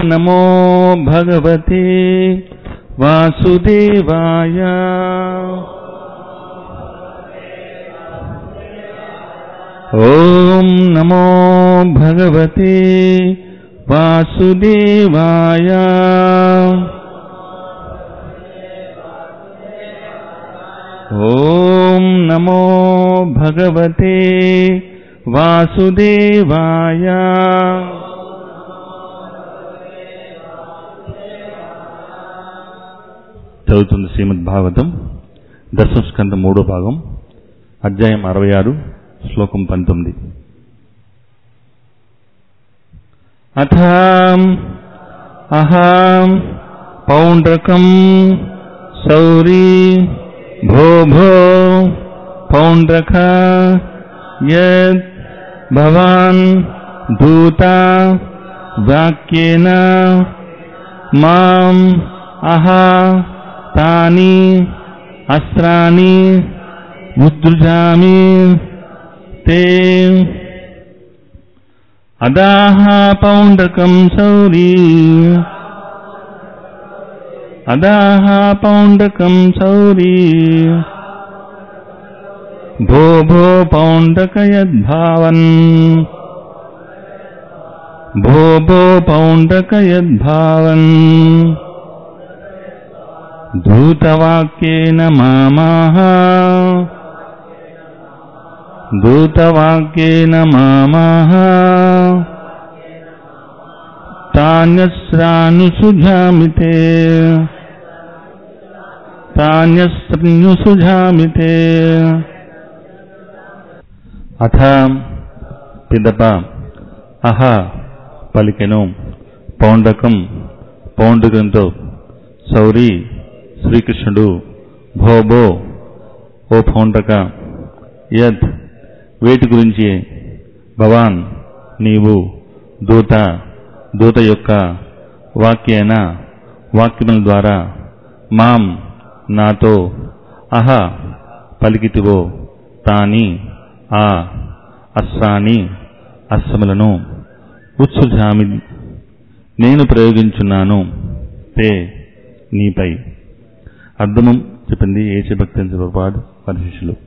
నమో భగవతే వాసుదేవాయ ఓం నమో భగవతే వాసుదేవాయ ఓం నమో భగవతే వాసుదేవాయ చదువుతుంది శ్రీమద్ భాగవతం దశస్కంద మూడో భాగం అధ్యాయం అరవై ఆరు శ్లోకం పంతొమ్మిది అథ అహం పౌండ్రకం సౌరీ భో భో పౌండ్రక యద్ భవాన్ దూత వాక్యేన మాం అహ తాని అస్త్రాని ఉద్రుజామి తే అదాహ పౌండకం సౌరీ అదాహ పౌండకం సౌరీ భో భో పౌండక యద్భావన్ భో భో పౌండక యద్భావన్ దూతవాక్యేన మామాహ దూతవాక్యేన మామాహ తాన్యస్రానుసుజామితే తాన్యస్రన్యుసుజామితే అథ పిదప అహ పలికెను పౌండకం పౌండకంతో సౌరి శ్రీకృష్ణుడు భోబో ఓ పౌండక యద్ వేటి గురించి భవాన్ నీవు దూత దూత యొక్క వాక్యేన వాక్యముల ద్వారా మాం నాతో అహ పలికితివో తాని ఆ అస్సాని అస్సములను ఉత్సుజామి నేను ప్రయోగించున్నాను తే నీపై అర్థము చెప్పింది ఏచ భక్తి ప్రభుపాద్ వారి శిష్యులు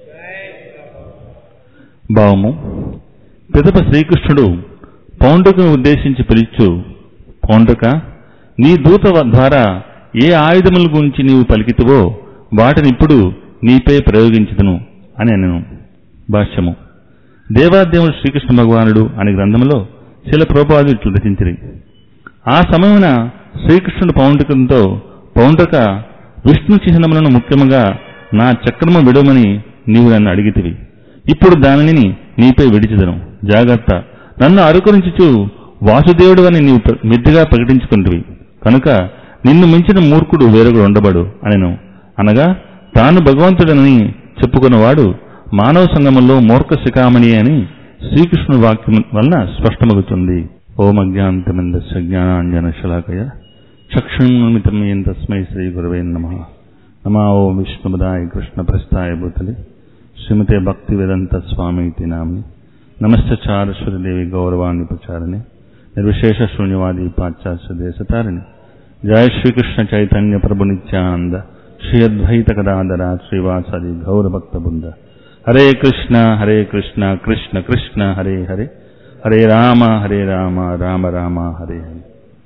భావము పిదప శ్రీకృష్ణుడు పౌండకును ఉద్దేశించి పిలుచు పౌండక నీ దూత ద్వారా ఏ ఆయుధముల గురించి నీవు పలికితువో వాటిని ఇప్పుడు నీపై ప్రయోగించుదును అని అనను భాష్యము దేవాదేవుడు శ్రీకృష్ణ భగవానుడు అనే గ్రంథంలో శిల ప్రోపాదులు ఇట్లు రచించిరి ఆ సమయమున శ్రీకృష్ణుడు పౌండకంతో పౌండక విష్ణు చిహ్నములను ముఖ్యముగా నా చక్రము విడవమని నీవు నన్ను అడిగితివి ఇప్పుడు దానిని నీపై విడిచిదను జాగ్రత్త నన్ను అనుకరించుచు వాసుదేవుడు అని నీవు ప్ర- మిద్దిగా ప్రకటించుకుంటువి కనుక నిన్ను మించిన మూర్ఖుడు వేరొకడు ఉండబడు అనెను అనగా తాను భగవంతుడని చెప్పుకున్నవాడు మానవ సంగమంలో మూర్ఖ శిఖామణి అని శ్రీకృష్ణుని వాక్యం వలన స్పష్టమవుతుంది ఓం అజ్ఞాంతమందస్య జ్ఞానాంజన శలాకయ చక్షున్మితం ఏం తస్మై శ్రీ గురవే నమ నమా ఓం విష్ణుపదాయ కృష్ణ ప్రస్థాయ భూతలి శ్రీమతే భక్తి వేదంత స్వామి ఇతి నామ్ని నమస్తే చారస్వతి దేవి గౌరవాన్ని ప్రచారణి నిర్విశేష శూన్యవాది పాశ్చాత్య దేశతారిణి జయ శ్రీకృష్ణ చైతన్య ప్రభు నిత్యానంద శ్రీ అద్వైత కదాధర శ్రీవాసది గౌరభక్త బృంద హరే కృష్ణ హరే కృష్ణ కృష్ణ కృష్ణ హరే హరే హరే రామ హరే రామ రామ రామ హరే హరే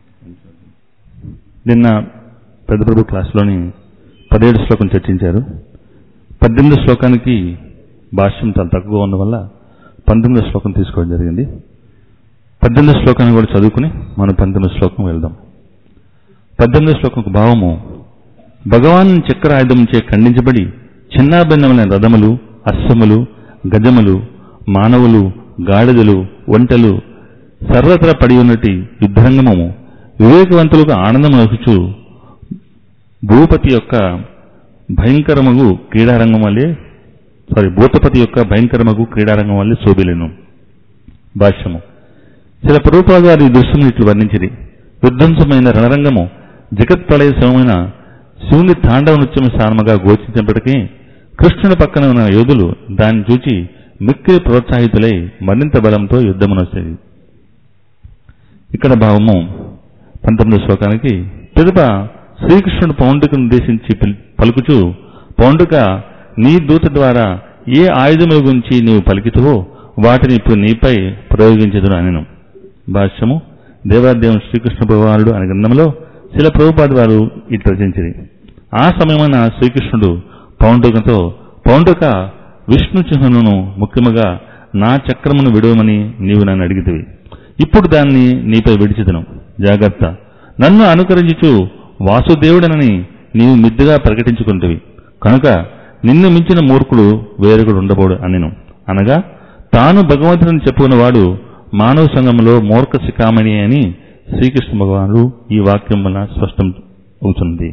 నిన్న పెద్ద ప్రభు క్లాస్లోని పదిహేడు శ్లోకం చర్చించారు పద్దెనిమిది శ్లోకానికి భాష్యం చాలా తక్కువగా ఉన్న వల్ల పంతొమ్మిదో శ్లోకం తీసుకోవడం జరిగింది పద్దెనిమిది శ్లోకాన్ని కూడా చదువుకుని మనం పంతొమ్మిది శ్లోకం వెళ్దాం పద్దెనిమిది శ్లోకం భావము భగవాన్ చక్ర ఆయుధం చే ఖండించబడి చిన్నాభిన్నమైన రథములు అశ్వములు గజములు మానవులు గాడిదలు ఒంటెలు సర్వత్ర పడి ఉన్నటి యుద్ధరంగము వివేకవంతులకు ఆనందం నొసుచు భూపతి యొక్క భయంకరమగు క్రీడారంగం వల్లే సారీ భూతపతి యొక్క భయంకరమగు క్రీడారంగం వల్లే శోభిలేను భాష్యము శిల ప్రభుపాద గారి దృశ్యం ఇట్లు వర్ణించిరి విధ్వంసమైన రణరంగము జగత్ప్రళయ సమమైన శివుని తాండవ నృత్యం స్థానముగా గోచించినప్పటికీ కృష్ణుని పక్కన ఉన్న యోధులు దాన్ని చూచి మిక్కిలి ప్రోత్సాహితులై మరింత బలంతో యుద్ధమునొచ్చేది ఇక్కడ భావము పంతొమ్మిదో శ్లోకానికి పిదప శ్రీకృష్ణుడు పౌండుకను ఉద్దేశించి పిల్- పలుకుచూ పౌండుక నీ దూత ద్వారా ఏ ఆయుధముల గురించి నీవు పలికితువో వాటిని ఇప్పుడు నీపై ప్రయోగించదును అనెను భాష్యము దేవాదేవం శ్రీకృష్ణ భగవానుడు అనే గ్రంథంలో శిల ప్రభుపాది వారు ఇటు రచించింది ఆ సమయమైన శ్రీకృష్ణుడు పౌండుకతో పౌండుక విష్ణు చిహ్నను ముఖ్యముగా నా చక్రమును విడవమని నీవు నన్ను అడిగితివి ఇప్పుడు దాన్ని నీపై విడిచిదను జాగ్రత్త నన్ను అనుకరించుచు వాసుదేవుడనని నీవు మిద్దుగా ప్రకటించుకుంటువి కనుక నిన్ను మించిన మూర్ఖుడు వేరొకడు ఉండబోడు అనెను అనగా తాను భగవంతుని చెప్పుకున్నవాడు మానవ సంఘంలో మూర్ఖ శిఖామణి అని శ్రీకృష్ణ భగవానుడు ఈ వాక్యం వలన స్పష్టం అవుతుంది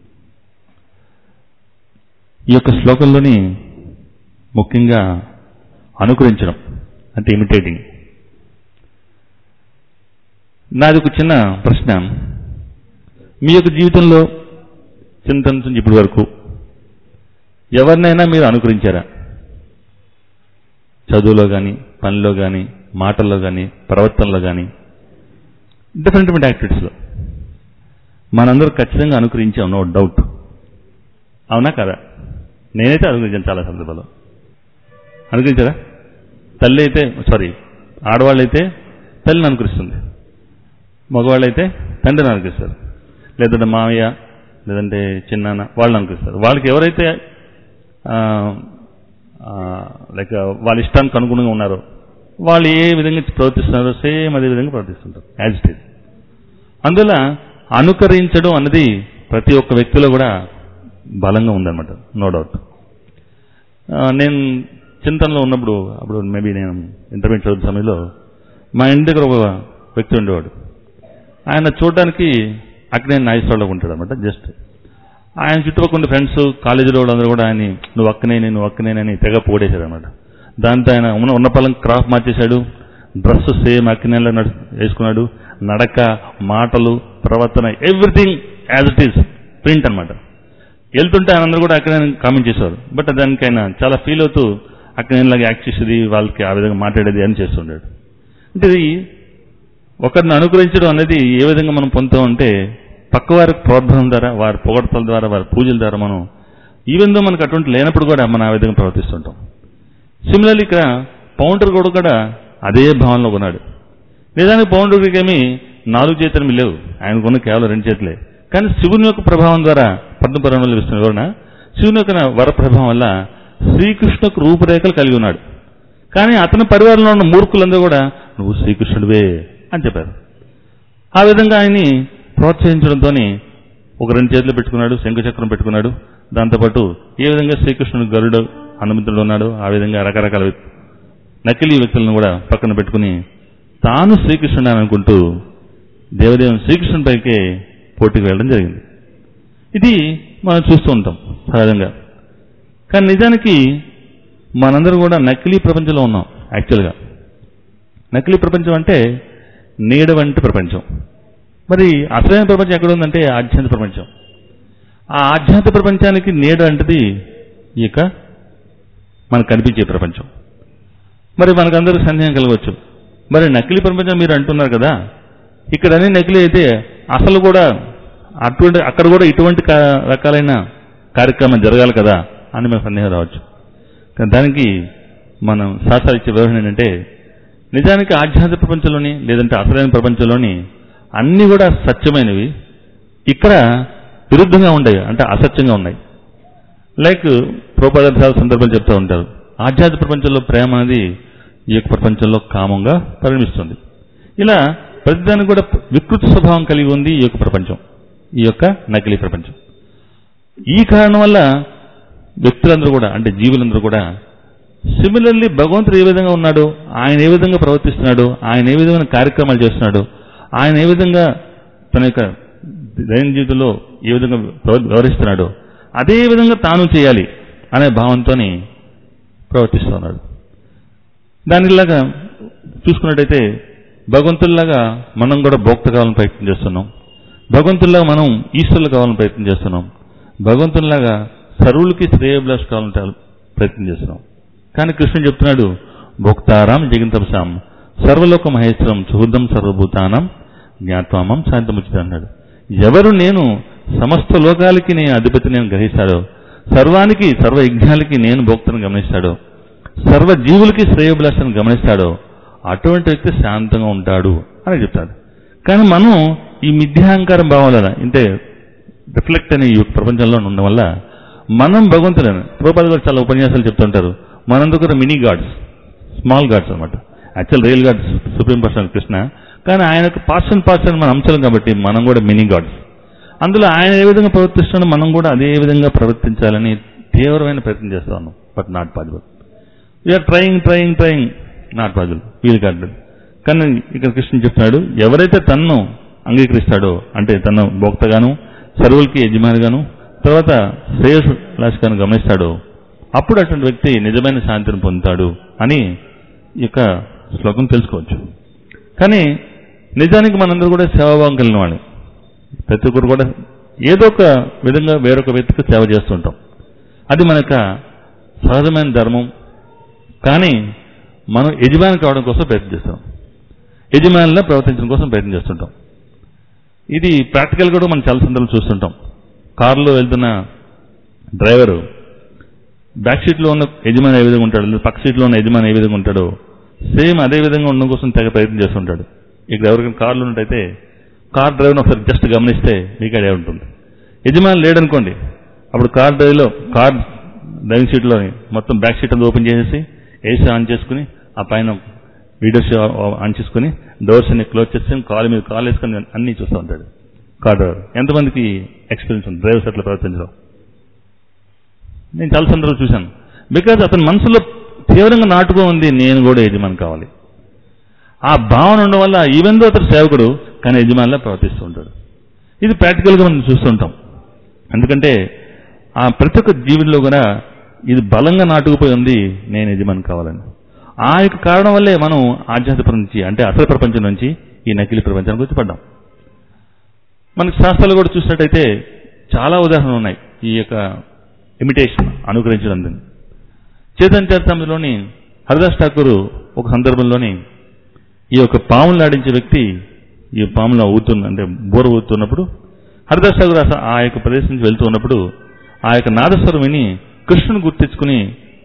ఈ యొక్క శ్లోకంలోని ముఖ్యంగా అనుకరించడం అంటే ఇమిటేటింగ్ నాది ఒక చిన్న ప్రశ్న మీ యొక్క జీవితంలో చింతన నుంచి ఇప్పటి వరకు ఎవరినైనా మీరు అనుకరించారా చదువులో కానీ పనిలో కానీ మాటల్లో కానీ ప్రవర్తనలో కానీ డిఫరెంట్ డిఫరెంట్ యాక్టివిటీస్లో మనందరూ ఖచ్చితంగా అనుకరించాం నో డౌట్ అవునా కదా నేనైతే అనుకరించాను చాలా సందర్భాల్లో అనుకరించారా తల్లి అయితే సారీ ఆడవాళ్ళైతే తల్లిని అనుకరిస్తుంది మగవాళ్ళైతే తండ్రిని అనుకరిస్తారు లేదంటే మామయ్య లేదంటే చిన్నాన్న వాళ్ళని అనుకరిస్తారు వాళ్ళకి ఎవరైతే లైక్ వాళ్ళ ఇష్టానికి అనుగుణంగా ఉన్నారో వాళ్ళు ఏ విధంగా ప్రవర్తిస్తున్నారో సేమ్ అదే విధంగా ప్రవర్తిస్తుంటారు యాజ్ ఇట్ ఈజ్ అందువల్ల అనుకరించడం అన్నది ప్రతి ఒక్క వ్యక్తిలో కూడా బలంగా ఉందన్నమాట నో డౌట్ నేను చింతనలో ఉన్నప్పుడు అప్పుడు మేబీ నేను ఇంటర్మీడియట్ చదువుతున్న సమయంలో మా ఇంటి దగ్గర ఒక వ్యక్తి ఉండేవాడు ఆయన చూడడానికి అక్కడే నాయిస్వాడలో ఉంటాడు అనమాట జస్ట్ ఆయన చుట్టుపక్కల ఉండే ఫ్రెండ్స్ కాలేజీలో వాళ్ళందరూ కూడా ఆయన నువ్వు అక్కనేని నువ్వు అక్కనేనని తెగ పోడేశాడు అనమాట దాంతో ఆయన ఉన్న ఉన్న పలం క్రాఫ్ మార్చేశాడు డ్రెస్ సేమ్ అక్కినేలా నడు వేసుకున్నాడు నడక మాటలు ప్రవర్తన everything as it is print అనమాట వెళ్తుంటే ఆయన అందరూ కూడా అక్కడే కామెంట్ చేసేవారు బట్ దానికి ఆయన చాలా ఫీల్ అవుతూ అక్కడ ఇలాగ యాక్ట్ చేసేది వాళ్ళకి ఆ విధంగా మాట్లాడేది అని చేస్తుండేది అంటే ఇది ఒకరిని అనుగ్రహించడం అనేది ఏ విధంగా మనం పొందుతామంటే పక్కవారికి ప్రోద్బలం ద్వారా వారి పొగడతల ద్వారా వారి పూజల ద్వారా మనం ఈవెన్ దో మనకు అటువంటి లేనప్పుడు కూడా మనం ఆ విధంగా ప్రవర్తిస్తుంటాం సిమిలర్లీ ఇక్కడ పౌండర్ కూడా కూడా అదే భావనలో ఉన్నాడు నిజానికి పౌండర్కి ఏమి నాలుగు చేతులు లేవు ఆయనకున్న కేవలం రెండు చేతులే కానీ శివుని యొక్క ప్రభావం ద్వారా పద్మపురాణంలో ఇస్తున్న వివరణ శివుని యొక్క వర ప్రభావం వల్ల శ్రీకృష్ణకు రూపురేఖలు కలిగి ఉన్నాడు కానీ అతని పరివారంలో ఉన్న మూర్ఖులందరూ కూడా నువ్వు శ్రీకృష్ణుడివే అని చెప్పారు ఆ విధంగా ఆయన్ని ప్రోత్సహించడంతో ఒక రెండు చేతులు పెట్టుకున్నాడు శంఖచక్రం పెట్టుకున్నాడు దాంతోపాటు ఏ విధంగా శ్రీకృష్ణుడు గరుడు హనుమంతుడు ఉన్నాడు ఆ విధంగా రకరకాల వ్యక్- నకిలీ వ్యక్తులను కూడా పక్కన పెట్టుకుని తాను శ్రీకృష్ణుడు అని అనుకుంటూ దేవదేవుని శ్రీకృష్ణుడి పైకే పోటీకి వెళ్ళడం జరిగింది ఇది మనం చూస్తూ ఉంటాం సహజంగా కానీ నిజానికి మనందరూ కూడా నకిలీ ప్రపంచంలో ఉన్నాం యాక్చువల్గా నకిలీ ప్రపంచం అంటే నీడ వంటి ప్రపంచం మరి అసలైన ప్రపంచం ఎక్కడ ఉందంటే ఆధ్యాత్మిక ప్రపంచం ఆ ఆధ్యాత్మిక ప్రపంచానికి నీడ అంటది ఈ యొక్క మనకు కనిపించే ప్రపంచం మరి మనకందరికి సందేహం కలగవచ్చు మరి నకిలీ ప్రపంచం మీరు అంటున్నారు కదా ఇక్కడ అన్ని నకిలీ అయితే అసలు కూడా అటువంటి అక్కడ కూడా ఇటువంటి కా- రకాలైన కార్యక్రమం జరగాలి కదా అని మనకు సందేహం రావచ్చు కానీ దానికి మనం శాస్త్రాలు ఇచ్చే వివరణ ఏంటంటే నిజానికి ఆధ్యాత్మిక ప్రపంచంలోని లేదంటే అసలైన ప్రపంచంలోని అన్నీ కూడా సత్యమైనవి ఇక్కడ విరుద్ధంగా ఉంటాయి అంటే అసత్యంగా ఉన్నాయి లైక్ ప్రోపదార్థాల సందర్భాలు చెప్తూ ఉంటారు ఆధ్యాత్మిక ప్రపంచంలో ప్రేమ అనేది ఈ యొక్క ప్రపంచంలో కామంగా పరిణమిస్తుంది ఇలా ప్రతిదానికి కూడా వికృత స్వభావం కలిగి ఉంది ఈ యొక్క ప్రపంచం ఈ యొక్క నకిలీ ప్రపంచం ఈ కారణం వల్ల వ్యక్తులందరూ కూడా అంటే జీవులందరూ కూడా సిమిలర్లీ భగవంతుడు ఏ విధంగా ఉన్నాడు ఆయన ఏ విధంగా ప్రవర్తిస్తున్నాడు ఆయన ఏ విధమైన కార్యక్రమాలు చేస్తున్నాడు ఆయన ఏ విధంగా తన యొక్క దైన జీవితంలో ఏ విధంగా వ్యవ- వ్యవహరిస్తున్నాడో అదే విధంగా తాను చేయాలి అనే భావంతో ప్రవర్తిస్తున్నాడు దానిలాగా చూసుకున్నట్టయితే భగవంతుల్లాగా మనం కూడా భోక్త కావాలని ప్రయత్నం చేస్తున్నాం భగవంతుల్లాగా మనం ఈశ్వరులు కావాలని ప్రయత్నం చేస్తున్నాం భగవంతుల్లాగా సర్వులకి శ్రేయభిలాష్ కావాలని చాలా ప్రయత్నం చేస్తున్నాం కానీ కృష్ణుడు చెప్తున్నాడు భోక్తారాం జగంతపసాం సర్వలోక మహేశ్వరం సుహృదం సర్వభూతానం జ్ఞాత్వామం శాంతముచిత అన్నాడు ఎవరు నేను సమస్త లోకాలకి నేను అధిపతి నేను గ్రహిస్తాడో సర్వానికి సర్వ యజ్ఞాలకి నేను భోక్తను గమనిస్తాడో సర్వ జీవులకి శ్రేయోభిలాషను గమనిస్తాడో అటువంటి వ్యక్తి శాంతంగా ఉంటాడు అని చెప్తాడు కానీ మనం ఈ మిథ్యాహంకారం భావాల ఇంతే రిఫ్లెక్ట్ అనే ఈ ప్రపంచంలో ఉండడం వల్ల మనం భగవంతుడని ప్రభుపాద గారు చాలా ఉపన్యాసాలు చెప్తుంటారు మనందరూ కూడా మినీ గాడ్స్ స్మాల్ గాడ్స్ అనమాట actual real gods supreme person Krishna కానీ ఆయనకు పార్సన్ పార్సన్ మన అంశాలు కాబట్టి మనం కూడా మినీ గాడ్స్ అందులో ఆయన ఏ విధంగా ప్రవర్తిస్తున్నాడో మనం కూడా అదే విధంగా ప్రవర్తించాలని తీవ్రమైన ప్రయత్నం చేస్తా ఉన్నాం but not possible we are trying trying trying not possible వీలు కాదు కానీ ఇక్కడ కృష్ణ చెప్తున్నాడు ఎవరైతే తన్ను అంగీకరిస్తాడో అంటే తన భోక్తగాను సర్వులకి యజమానిగాను తర్వాత శ్రేయస్లాషిగాను గమనిస్తాడో అప్పుడు అటువంటి వ్యక్తి నిజమైన శాంతిని పొందుతాడు అని ఈ యొక్క శ్లోకం తెలుసుకోవచ్చు కానీ నిజానికి మనందరూ కూడా సేవాభావం కలిగిన వాళ్ళు ప్రతి ఒక్కరు కూడా ఏదో ఒక విధంగా వేరొక వ్యక్తికి సేవ చేస్తుంటాం అది మన యొక్క సహజమైన ధర్మం కానీ మనం యజమాని కావడం కోసం ప్రయత్నం చేస్తాం యజమానిలా ప్రవర్తించడం కోసం ప్రయత్నం చేస్తుంటాం ఇది ప్రాక్టికల్ కూడా మనం చాలా సందర్భాలు చూస్తుంటాం కారులో వెళ్తున్న డ్రైవరు బ్యాక్ సీట్లో ఉన్న యజమాని ఏ విధంగా ఉంటాడు లేదా పక్క సీట్లో ఉన్న యజమాని ఏ విధంగా ఉంటాడో సేమ్ అదే విధంగా ఉండడం కోసం తెగ ప్రయత్నం చేస్తుంటాడు ఇక్కడ ఎవరికైనా కార్లు ఉన్నట్టయితే కార్ డ్రైవర్ని ఒకసారి జస్ట్ గమనిస్తే మీకు ఐడియా ఉంటుంది యజమాని లేడనుకోండి అప్పుడు కార్ డ్రైవ్లో కార్ డ్రైవింగ్ సీట్లో మొత్తం బ్యాక్ సీట్ అంతా ఓపెన్ చేసేసి ఏసీ ఆన్ చేసుకుని ఆ పైన వీడియోస్ ఆన్ చేసుకుని డోర్స్ అన్ని క్లోజ్ చేసుకుని కాల్ మీద కాల్ వేసుకొని అన్ని చూస్తూ ఉంటాడు కార్ డ్రైవర్ ఎంతమందికి ఎక్స్పీరియన్స్ ఉంది డ్రైవర్స్ అట్లా ప్రవర్తించడం నేను చాలా సందర్భాలు చూశాను బికాజ్ అతని మనసులో తీవ్రంగా నాటుకో ఉంది నేను కూడా యజమాని కావాలి ఆ భావన ఉండడం వల్ల ఈవెన్ దో అతను సేవకుడు కానీ యజమానిలా ప్రవర్తిస్తూ ఉంటాడు ఇది ప్రాక్టికల్గా మనం చూస్తుంటాం ఎందుకంటే ఆ ప్రతి ఒక్క జీవితంలో కూడా ఇది బలంగా నాటుకుపోయి ఉంది నేను యజమాని కావాలని ఆ యొక్క కారణం వల్లే మనం ఆధ్యాత్మిక నుంచి అంటే అసలు ప్రపంచం నుంచి ఈ నకిలీ ప్రపంచానికి వచ్చి పడ్డాం మనకి శాస్త్రాలు కూడా చూసినట్టయితే చాలా ఉదాహరణలు ఉన్నాయి ఈ యొక్క ఇమిటేషన్ అనుగ్రహించడం దీన్ని. చైతన్య చరిత్రలోని హరిదాస్ ఠాకూర్ ఒక సందర్భంలోని ఈ యొక్క పాములు ఆడించే వ్యక్తి ఈ పాములు ఊతున్న అంటే బోర ఊతున్నప్పుడు హరిదాస్ ఠాకూర్ అస- ఆ యొక్క ప్రదేశం నుంచి వెళ్తూ ఉన్నప్పుడు ఆ యొక్క నాదస్వరం విని కృష్ణుని గుర్తించుకుని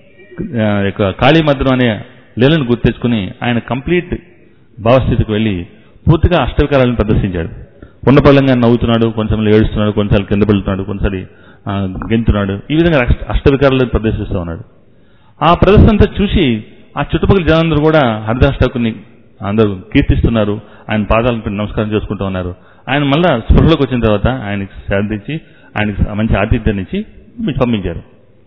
ఆ యొక్క కాళీ మద్రం అనే లీలను గుర్తించుకుని ఆయన కంప్లీట్ భావస్థితికి వెళ్ళి పూర్తిగా అష్టవికారాలను ప్రదర్శించాడు ఉన్నపల్లంగా నవ్వుతున్నాడు కొంచెం ఏడుస్తున్నాడు కొన్నిసార్లు కింద పెడుతున్నాడు కొన్నిసారి ఆ, గెంతున్నాడు ఈ విధంగా అష్ట- అష్టవికారాలను ప్రదర్శిస్తూ ఉన్నాడు ఆ ప్రదర్శన అంతా చూసి ఆ చుట్టుపక్కల జనాలందరూ కూడా హరిదాస్ ఠాకూర్ని అందరూ కీర్తిస్తున్నారు ఆయన పాదాలను నమస్కారం చేసుకుంటూ ఉన్నారు ఆయన మళ్ళా స్పృహలోకి వచ్చిన తర్వాత ఆయనకి శాంతించి ఆయనకి మంచి ఆతిథ్యాన్ని ఇచ్చి పంపించారు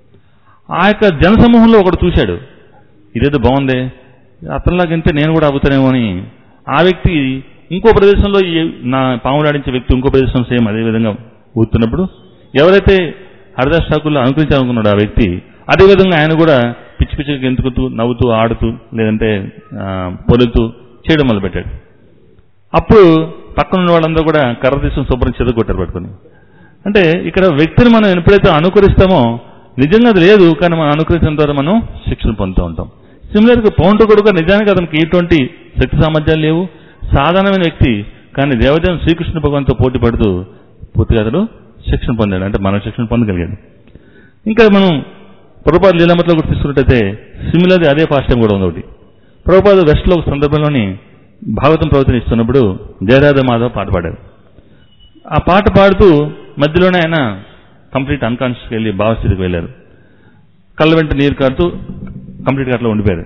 ఆ యొక్క జనసమూహంలో ఒకడు చూశాడు ఇదేదో బాగుందే అతనిలాగంటే నేను కూడా అవుతానేమో అని ఆ వ్యక్తి ఇంకో ప్రదేశంలో ఈ నా పాములు ఆడించే వ్యక్తి ఇంకో ప్రదేశం సేమ్ అదే విధంగా ఊతున్నప్పుడు ఎవరైతే హరిదాస్ ఠాకూర్లో అనుకరించాలనుకున్నాడు ఆ వ్యక్తి అదే విధంగా ఆయన కూడా పిచ్చి పిచ్చిగా గెంతుకుతూ నవ్వుతూ ఆడుతూ లేదంటే ఆ, పొలుతూ చేయడం మొదలుపెట్టాడు అప్పుడు పక్కన ఉన్న వాళ్ళందరూ కూడా కర్ర తీసుకుని శుభ్రం చేత కొట్టారు పట్టుకొని అంటే ఇక్కడ వ్యక్తిని మనం ఎప్పుడైతే అనుకరిస్తామో నిజంగా అది లేదు కానీ మనం అనుకరించడం ద్వారా మనం శిక్షణ పొందుతూ ఉంటాం సిమిలర్గా పౌండ్రు కొడుకు నిజానికి అతనికి ఎటువంటి శక్తి సామర్థ్యాలు లేవు సాధారణమైన వ్యక్తి కానీ దేవదేవం శ్రీకృష్ణ భగవంతో పోటీ పడుతూ పూర్తిగా అతడు శిక్షణ పొందాడు అంటే మనం శిక్షణ పొందగలిగాడు ఇంకా మనం ప్రభుపాద లీలామతిలో కూడా తీసుకున్నట్టయితే సిమిలర్ అదే పాశ్యం కూడా ఉంది ఒకటి ప్రభుపాద వెస్ట్లో ఒక సందర్భంలోని భాగవతం ప్రవచన ఇస్తున్నప్పుడు జయరాధ మాధవ్ పాట పాడారు ఆ పాట పాడుతూ మధ్యలోనే ఆయన కంప్లీట్ అన్కాన్షియస్కి వెళ్ళి భావస్థితికి వెళ్ళారు కళ్ళ వెంట నీరు కారుతూ కంప్లీట్గా అట్లా ఉండిపోయారు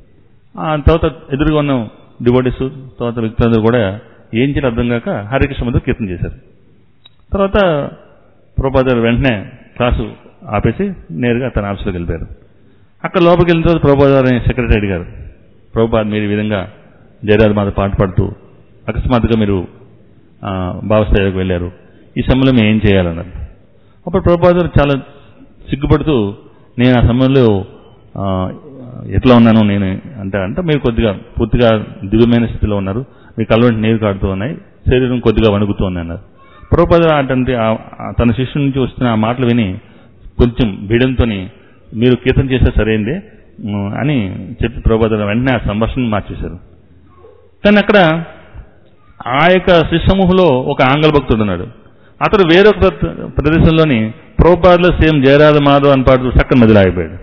ఆ తర్వాత ఎదురుగా ఉన్న డివోటీస్ తర్వాత వ్యక్తులందరూ కూడా ఏం చేయాలి అర్థం కాక హరికృష్ణ మధ్య కీర్తన చేశారు తర్వాత ప్రభుపాద గారు వెంటనే క్లాసు ఆపేసి నేరుగా తన ఆఫీస్లోకి వెళ్ళిపోయారు అక్కడ లోపలికి వెళ్ళిన తర్వాత ప్రభుపాద గారు సెక్రటరీ అడిగారు ప్రభుపాద్ మీరు ఈ విధంగా జయరాజ్ మాత పాట పాడుతూ అకస్మాత్తుగా మీరు ఆ, భావస్థాయిలోకి వెళ్ళారు ఈ సమయంలో మేము ఏం చేయాలన్నారు అప్పుడు ప్రభుపాద గారు చాలా సిగ్గుపడుతూ నేను ఆ సమయంలో ఆ, ఎట్లా ఉన్నాను నేను అంటే అంటే మీరు కొద్దిగా పూర్తిగా దివ్యమైన స్థితిలో ఉన్నారు మీ కలవంటి నీరు కాడుతూ ఉన్నాయి శరీరం కొద్దిగా వణుకుతూ ఉంది అన్నారు ప్రభుపాద అంటే ఆ- ఆ తన శిష్యుల నుంచి వస్తున్న ఆ మాటలు విని కొంచెం భీడంతో మీరు కీర్తన చేస్తే సరైందే ఉమ్, అని చెప్పి ప్రభుపాద వెంటనే ఆ సంభాషణ మార్చేశారు కానీ అక్కడ ఆ యొక్క శిష్యమూహలో ఒక ఆంగ్ల భక్తుడు ఉన్నాడు అతడు వేరొక ప్ర- ప్రదేశంలోని ప్రోపార్లో సేమ్ జయరాధ మాధవ్ అని పాడుతూ చక్కని మధ్యలో ఆగిపోయాడు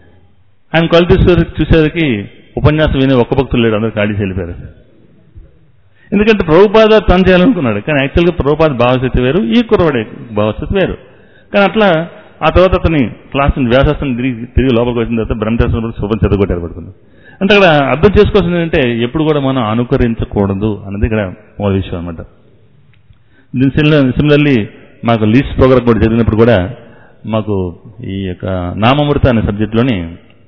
ఆయన కొలిసి చూసేసరికి ఉపన్యాసం వినే ఒక్క భక్తులు లేడు అందరు ఖాళీ వెళ్ళిపోయారు ఎందుకంటే ప్రభుపాద తను చేయాలనుకున్నాడు కానీ యాక్చువల్గా ప్రభుపాద భావస్థితి వేరు ఈ కుర్రవాడే భావస్థితి వేరు కానీ అట్లా ఆ తర్వాత అతని క్లాస్ వ్యాసాస్త్రం తిరిగి తిరిగి లోపలికి వచ్చిన తర్వాత బ్రహ్మశాస్త్రం శుభం చదువుకోటారు పడుతుంది అంటే అక్కడ అర్థం చేసుకోవాల్సింది ఏంటంటే ఎప్పుడు కూడా మనం అనుకరించకూడదు అన్నది ఇక్కడ మూల విషయం అనమాట దీని సిమిలర్లీ మాకు లీస్ట్ ప్రోగ్రామ్ కూడా జరిగినప్పుడు కూడా మాకు ఈ యొక్క నామమృత అనే సబ్జెక్ట్లోని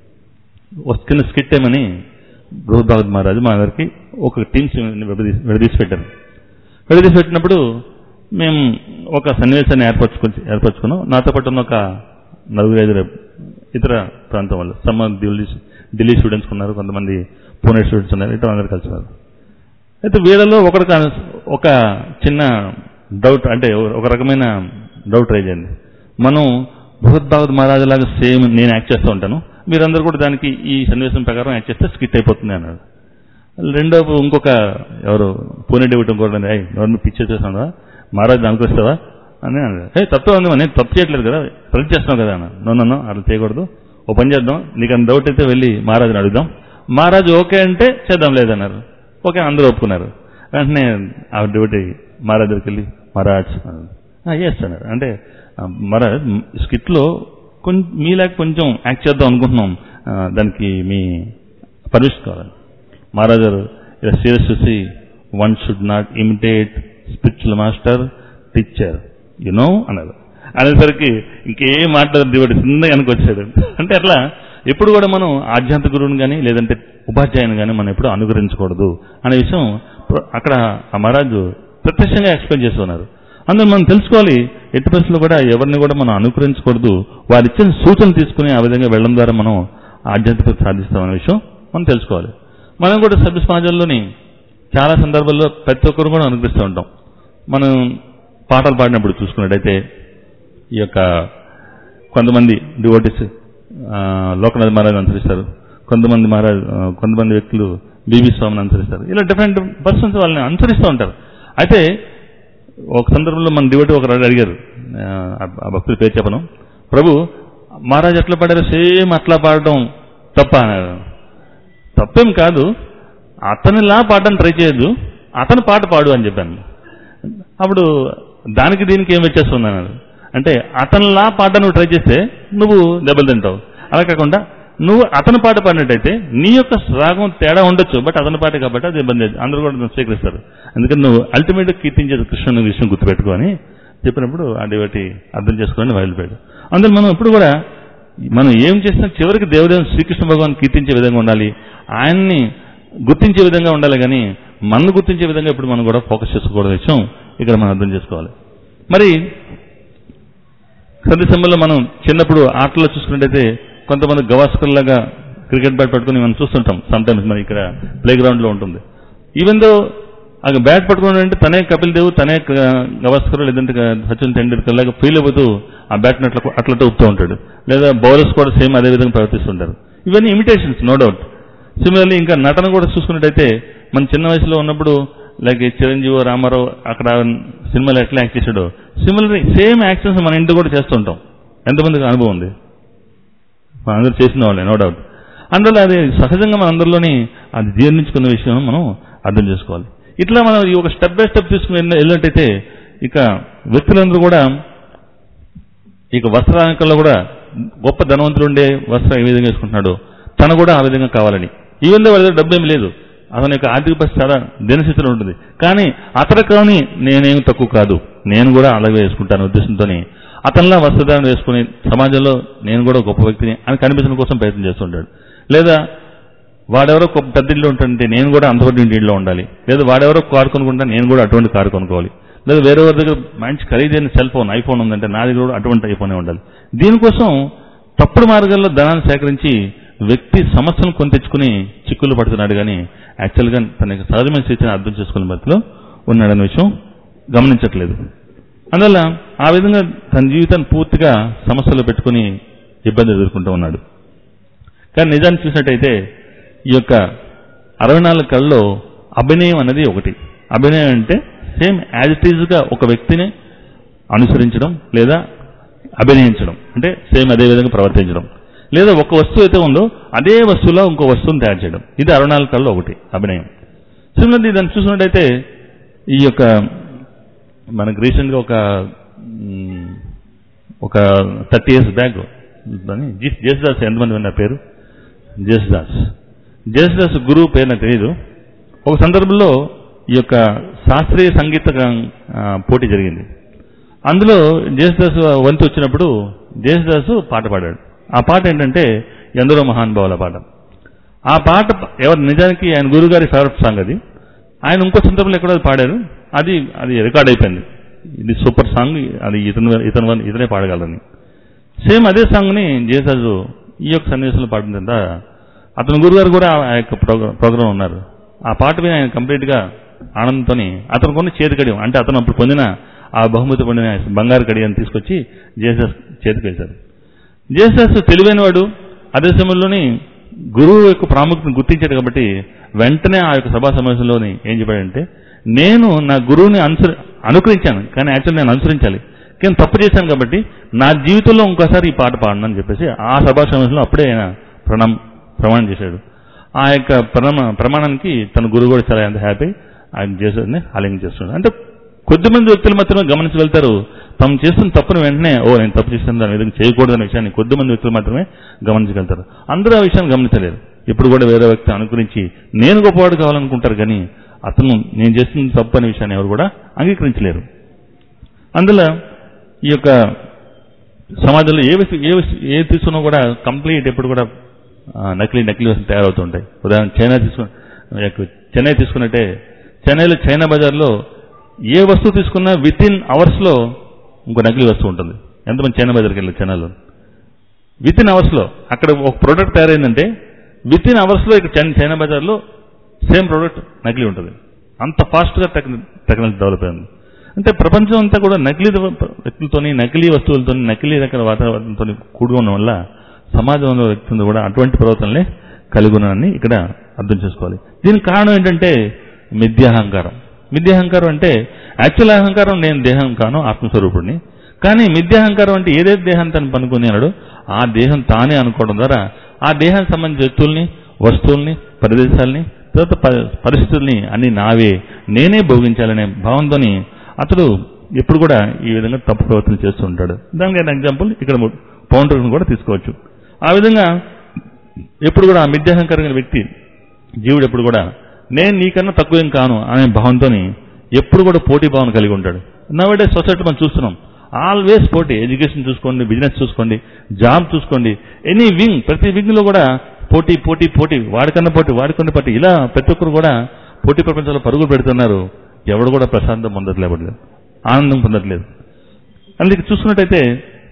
ఒక చిన్న స్కిట్ ఏమని బృహద్భాగవత్ మహారాజు మా అందరికి ఒక టీమ్స్ విడదీసి విడదీసి పెట్టారు విడదీసి పెట్టినప్పుడు మేము ఒక సన్నివేశాన్ని ఏర్పరచుకొని ఏర్పరచుకున్నాం నాతో పాటు ఉన్న ఒక నలుగురు ఐదు ఇతర ప్రాంతం వాళ్ళు సమ్ ఢిల్లీ ఢిల్లీ స్టూడెంట్స్ ఉన్నారు కొంతమంది పూణే స్టూడెంట్స్ ఉన్నారు ఇట్లా అందరు కలిసి ఉన్నారు అయితే వీళ్ళలో ఒకరికి అను- ఒక చిన్న డౌట్ అంటే ఒక రకమైన డౌట్ రైజ్ అయింది మనం బృహద్భాగవత్ మహారాజు లాగా సేమ్ నేను యాక్ట్ చేస్తూ ఉంటాను మీరందరూ కూడా దానికి ఈ సన్నివేశం ప్రకారం యాక్ట్ చేస్తే స్కిట్ అయిపోతుంది అన్నారు రెండో ఇంకొక ఎవరు పూణే డేవిడ్ ఇంకోటి అయ్యి ఎవరిని పిక్చర్ చేస్తాను మహారాజు అనుకరిస్తావా అని అన్నాడు ఏ తప్పు ఉంది నేను తప్పు చేయట్లేదు కదా ప్రతి చేస్తున్నావు కదా అన్న నో నో, నో అట్లా చేయకూడదు ఓ పని చేద్దాం నీకు అంత డౌట్ అయితే వెళ్ళి మహారాజుని అడుగుదాం మహారాజు ఓకే అంటే చేద్దాం లేదన్నారు ఓకే అందరూ ఒప్పుకున్నారు వెంటనే ఆ డ్యూటీ మహారాజ్ దగ్గరికి వెళ్ళి మహారాజ్ ఎస్ అన్నారు అంటే ఆ, మహారాజ్ స్కిట్లో కొంచెం మీలాగా కొంచెం యాక్ట్ చేద్దాం అనుకుంటున్నాం ఆ, దానికి మీ పర్మిషన్ కావాలి మహారాజు గారు ఇలా సీరియస్ చూసి one should not imitate spiritual master teacher you know అన్నారు అనేసరికి ఇంకేం మాట్లాడదు దేవుడు చిన్నగా వెనకొచ్చాడు అంటే అట్లా ఎప్పుడు కూడా మనం ఆధ్యాత్మిక గురువుని కానీ లేదంటే ఉపాధ్యాయుని కానీ మనం ఎప్పుడు అనుకరించకూడదు అనే విషయం ప్ర- అక్కడ ఆ మహారాజు ప్రత్యక్షంగా ఎక్స్ప్లెయిన్ చేస్తున్నారు అందులో మనం తెలుసుకోవాలి ఎట్టి పరిస్థితుల్లో కూడా ఎవరిని కూడా మనం అనుకరించకూడదు వారు ఇచ్చిన సూచనలు తీసుకుని ఆ విధంగా వెళ్ళడం ద్వారా మనం ఆధ్యాత్మికత సాధిస్తామనే విషయం మనం తెలుసుకోవాలి మనం కూడా సభ్య సమాజంలోని చాలా సందర్భాల్లో ప్రతి ఒక్కరు కూడా అనుకరిస్తూ ఉంటాం మనం పాటలు పాడినప్పుడు చూసుకున్నట్టయితే ఈ యొక్క కొంతమంది డివోటీస్ లోకనాథ్ మహారాజ్ అనుసరిస్తారు కొంతమంది మహారాజ్ ఆ, కొంతమంది వ్యక్తులు బీబీ స్వామిని అనుసరిస్తారు ఇలా డిఫరెంట్ పర్సన్స్ వాళ్ళని అనుసరిస్తూ ఉంటారు అయితే ఒక సందర్భంలో మన డివోటీ ఒక అడిగారు ఆ, ఆ భక్తుల పేరు చెప్పను ప్రభు మహారాజ్ ఎట్లా పాడారు సేమ్ అట్లా పాడడం తప్ప అన్నారు తప్పేం కాదు అతనిలా పాడడానికి ట్రై చేయొద్దు అతని పాట పాడు అని చెప్పాను అప్పుడు దానికి దీనికి ఏం వ్యత్యాసం ఉంది అన్నారు అంటే అతనిలా పాట నువ్వు ట్రై చేస్తే నువ్వు దెబ్బలు తింటావు అలా కాకుండా నువ్వు అతని పాట పాడినట్టయితే నీ యొక్క రాగం తేడా ఉండొచ్చు బట్ అతని పాట కాబట్టి అది ఇబ్బంది లేదు. అందరూ కూడా దాన్ని స్వీకరిస్తారు అందుకని నువ్వు అల్టిమేట్గా కీర్తించేది కృష్ణుని విషయం గుర్తుపెట్టుకో అని చెప్పినప్పుడు ఆ డివటి అర్థం చేసుకొని వదిలిపోయాడు అందులో మనం ఇప్పుడు కూడా మనం ఏం చేసినా చివరికి దేవదేవుని శ్రీకృష్ణ భగవాన్ కీర్తించే విధంగా ఉండాలి ఆయన్ని గుర్తించే విధంగా ఉండాలి కానీ మనను గుర్తించే విధంగా ఇప్పుడు మనం కూడా ఫోకస్ చేసుకోకూడదు విషయం ఇక్కడ మనం అర్థం చేసుకోవాలి మరి సందేశంలో మనం చిన్నప్పుడు ఆటలో చూసుకున్నట్టయితే కొంతమంది గవాస్కర్లాగా క్రికెట్ బ్యాట్ పట్టుకుని మనం చూస్తుంటాం సమ్ టైమ్స్ మరి ఇక్కడ ప్లే గ్రౌండ్ లో ఉంటుంది ఈవెన్ దో ఆ బ్యాట్ పట్టుకుని అంటే తనే కపిల్ దేవ్ తనే క- గవాస్కర్ లేదంటే క- సచిన్ టెండూల్కర్ లాగా ఫీల్ అయిపోతూ ఆ బ్యాట్ని అట్లా అట్లా ఊపుతూ ఉంటాడు లేదా బౌలర్స్ కూడా సేమ్ అదే విధంగా ప్రవర్తిస్తుంటారు ఇవన్నీ ఇమిటేషన్స్ నో డౌట్ సిమిలర్లీ ఇంకా నటన కూడా చూసుకున్నట్టయితే మన చిన్న వయసులో ఉన్నప్పుడు లైక్ చిరంజీవి రామారావు అక్కడ సినిమాలో ఎట్లా యాక్ట్ చేశాడో సిమిలర్ సేమ్ యాక్షన్స్ మన ఇంటి కూడా చేస్తుంటాం ఎంతమందికి అనుభవం ఉంది మన అందరూ చేసిన వాళ్ళే నో డౌట్ అందువల్ల అది సహజంగా మన అందరిలోని అది జీర్ణించుకున్న విషయం మనం అర్థం చేసుకోవాలి ఇట్లా మనం ఈ ఒక స్టెప్ బై స్టెప్ తీసుకుని వెళ్ళి- వెళ్ళినట్టయితే ఇక వ్యక్తులందరూ కూడా ఇక వస్త్రాలంకల్లో కూడా గొప్ప ధనవంతుడు ఉండే వస్త్రం ఏ విధంగా వేసుకుంటున్నాడో తను కూడా ఆ విధంగా కావాలని ఈవెన్ దో వాళ్ళ దగ్గర డబ్బు ఏమి లేదు అతని యొక్క ఆర్థిక పరిస్థితి చాలా దినస్థితిలో ఉంటుంది కానీ అతడు కానీ నేనేం తక్కువ కాదు నేను కూడా అలాగే వేసుకుంటాను ఉద్దేశంతోని అతనిలా వస్త్రధారణ వేసుకుని సమాజంలో నేను కూడా గొప్ప వ్యక్తిని అని కనిపించడం కోసం ప్రయత్నం చేస్తుంటాడు లేదా వాడెవరో ఒక పెద్ద ఇల్లు ఉంటుంటే నేను కూడా అంతటి ఇంటిలో ఉండాలి లేదా వాడెవరో కారు కొనుక్కుంటా నేను కూడా అటువంటి కారు కొనుక్కోవాలి లేదా వేరే వారి దగ్గర మంచి ఖరీదైన సెల్ ఫోన్ ఐఫోన్ ఉందంటే నా దగ్గర కూడా అటువంటి ఐఫోనే ఉండాలి దీనికోసం తప్పుడు మార్గాల్లో ధనాన్ని సేకరించి వ్యక్తి సమస్యను కొని తెచ్చుకుని చిక్కులు పడుతున్నాడు కానీ యాక్చువల్గా తన యొక్క సహజమైన స్థితిని అర్థం చేసుకునే బతిలో ఉన్నాడనే విషయం గమనించట్లేదు అందువల్ల ఆ విధంగా తన జీవితాన్ని పూర్తిగా సమస్యలు పెట్టుకుని ఇబ్బంది ఎదుర్కొంటూ ఉన్నాడు కానీ నిజాన్ని చూసినట్టయితే ఈ యొక్క అరవై నాలుగు కళ్ళలో అభినయం అనేది ఒకటి అభినయం అంటే సేమ్ యాజ్ ఇట్ ఈజ్గా ఒక వ్యక్తిని అనుసరించడం లేదా అభినయించడం అంటే సేమ్ అదే విధంగా ప్రవర్తించడం లేదా ఒక వస్తువు అయితే ఉందో అదే వస్తువులో ఇంకో వస్తువుని తయారు చేయడం ఇది అరవై నాలుగు కళ్ళు ఒకటి అభినయం సిమిలర్లీ దాన్ని చూసినట్టయితే ఈ యొక్క మనకు రీసెంట్గా ఒక మ్, ఒక థర్టీ ఇయర్స్ బ్యాక్ దాన్ని జి- జేసుదాస్ ఎంతమంది విన్న పేరు జేసుదాస్ జేసుదాస్ గురువు పేరు నాకు తెలియదు ఒక సందర్భంలో ఈ యొక్క శాస్త్రీయ సంగీత ఆ, పోటీ జరిగింది అందులో జేసుదాస్ వంతు వచ్చినప్పుడు జేసుదాసు పాట పాడాడు ఆ పాట ఏంటంటే ఎందరో మహానుభావుల పాట ఆ పాట ఎవరు నిజానికి ఆయన గురుగారి ఫేవరెట్ సాంగ్ అది ఆయన ఇంకో సందర్భంలో ఎక్కడో అది పాడారు అది అది రికార్డ్ అయిపోయింది ఇది సూపర్ సాంగ్ అది ఇతను ఇతను వల్ల- ఇతనే పాడగలరని సేమ్ అదే సాంగ్ని జేసాజు ఈ యొక్క సన్నివేశంలో పాడిన తర్వాత అతని గురుగారు కూడా ఆ యొక్క ప్రోగ్రామ్ ప్రోగ్రామ్ ఉన్నారు ఆ పాట మీద ఆయన కంప్లీట్గా ఆనందంతో అతను కొన్ని చేతి కడియం అంటే అతను అప్పుడు పొందిన ఆ బహుమతి పొందిన బంగారు కడియాన్ని తీసుకొచ్చి జేసస్ చేతికి వేశారు జేసస్ తెలివైన వాడు అదే సమయంలోని గురువు యొక్క ప్రాముఖ్యతను గుర్తించాడు కాబట్టి వెంటనే ఆ యొక్క సభా సమావేశంలోని ఏం చెప్పాడంటే నేను నా గురువుని అనుసరి అనుకరించాను కానీ యాక్చువల్ నేను అనుసరించాలి కానీ తప్పు చేశాను కాబట్టి నా జీవితంలో ఇంకోసారి ఈ పాట పాడను అని చెప్పేసి ఆ సభా సమావేశంలో అప్పుడే ఆయన ప్రణం ప్రమాణం చేశాడు ఆ యొక్క ప్రమాణ ప్రమాణానికి తన గురువు కూడా చాలా ఎంత హ్యాపీ ఆయన చేసేదని ఆలింగం చేస్తున్నాడు అంటే కొద్దిమంది వ్యక్తులు మాత్రమే గమనించి వెళ్తారు తాము చేస్తున్న తప్పును వెంటనే ఓ నేను తప్పు చేస్తాను దాని విధంగా చేయకూడదనే విషయాన్ని కొద్దిమంది వ్యక్తులు మాత్రమే గమనించగలుగుతారు అందరూ ఆ విషయాన్ని గమనించలేరు ఇప్పుడు కూడా వేరే వ్యక్తి అనుకరించి నేను గొప్పవాడు కావాలనుకుంటారు కానీ అతను నేను చేస్తున్న తప్పు అనే విషయాన్ని ఎవరు కూడా అంగీకరించలేరు అందులో ఈ యొక్క సమాజంలో ఏ వస్తు ఏ వస్తు ఏ తీసుకున్నా కూడా కంప్లీట్ ఎప్పుడు కూడా ఆ, నకిలీ నకిలీ వస్తువులు తయారవుతుంటాయి ఉదాహరణ చైనా తీసుకున్న యొక్క చెన్నై తీసుకున్నట్టే చెన్నైలో చైనా బజార్లో ఏ వస్తువు తీసుకున్నా విత్ ఇన్ అవర్స్లో ఇంకో నకిలీ వస్తువు ఉంటుంది ఎంతమంది చైనా బజార్కి వెళ్ళారు చైనాలో విత్ ఇన్ అవర్స్లో అక్కడ ఒక ప్రోడక్ట్ తయారైందంటే విత్ ఇన్ అవర్స్లో ఇక్కడ చైనా చైనా బజార్లో సేమ్ ప్రోడక్ట్ నకిలీ ఉంటుంది అంత ఫాస్ట్గా టెక్న టెక్నాలజీ డెవలప్ అయింది అంటే ప్రపంచం అంతా కూడా నకిలీ వ్యక్తులతోని నకిలీ వస్తువులతో నకిలీ రకాల వాతావరణంతో కూడి ఉండడం వల్ల సమాజంలో వ్యక్తులు కూడా అటువంటి ప్రవర్తనలే కలిగి ఉన్నారని ఇక్కడ అర్థం చేసుకోవాలి దీనికి కారణం ఏంటంటే మిథ్యాహంకారం మిథ్యాహంకారం అంటే యాక్చువల్ అహంకారం నేను దేహం కాను ఆత్మస్వరూపుడిని కానీ మిథ్యాహంకారం అంటే ఏదైతే దేహాన్ని తను పనుకుని అన్నాడో ఆ దేహం తానే అనుకోవడం ద్వారా ఆ దేహానికి సంబంధించిన వ్యక్తుల్ని వస్తువుల్ని ప్రదేశాల్ని తర్వాత ప- పరిస్థితుల్ని అన్ని నావే నేనే భోగించాలనే భావంతోని అతడు ఎప్పుడు కూడా ఈ విధంగా తప్పు ప్రవర్తన చేస్తూ ఉంటాడు దానికి ఎగ్జాంపుల్ ఇక్కడ పౌండర్ని కూడా తీసుకోవచ్చు ఆ విధంగా ఎప్పుడు కూడా ఆ మిథ్యాహంకారం కలిగిన వ్యక్తి జీవుడు ఎప్పుడు కూడా నేను నీకన్నా తక్కువేం కాను అనే భావంతోని ఎప్పుడు కూడా పోటీ భావన కలిగి ఉంటాడు నవడే సొసైటీ మనం చూస్తున్నాం ఆల్వేస్ పోటీ ఎడ్యుకేషన్ చూసుకోండి బిజినెస్ చూసుకోండి జాబ్ చూసుకోండి ఎనీ వింగ్ ప్రతి వింగ్ లో కూడా పోటీ పోటీ పోటీ వాడికన్నా పోటీ వాడికన్నా పోటీ ఇలా ప్రతి ఒక్కరు కూడా పోటీ ప్రపంచంలో పరుగులు పెడుతున్నారు ఎవడు కూడా ప్రశాంతం పొందట్లేదు ఆనందం పొందట్లేదు అందుకే చూసుకున్నట్టయితే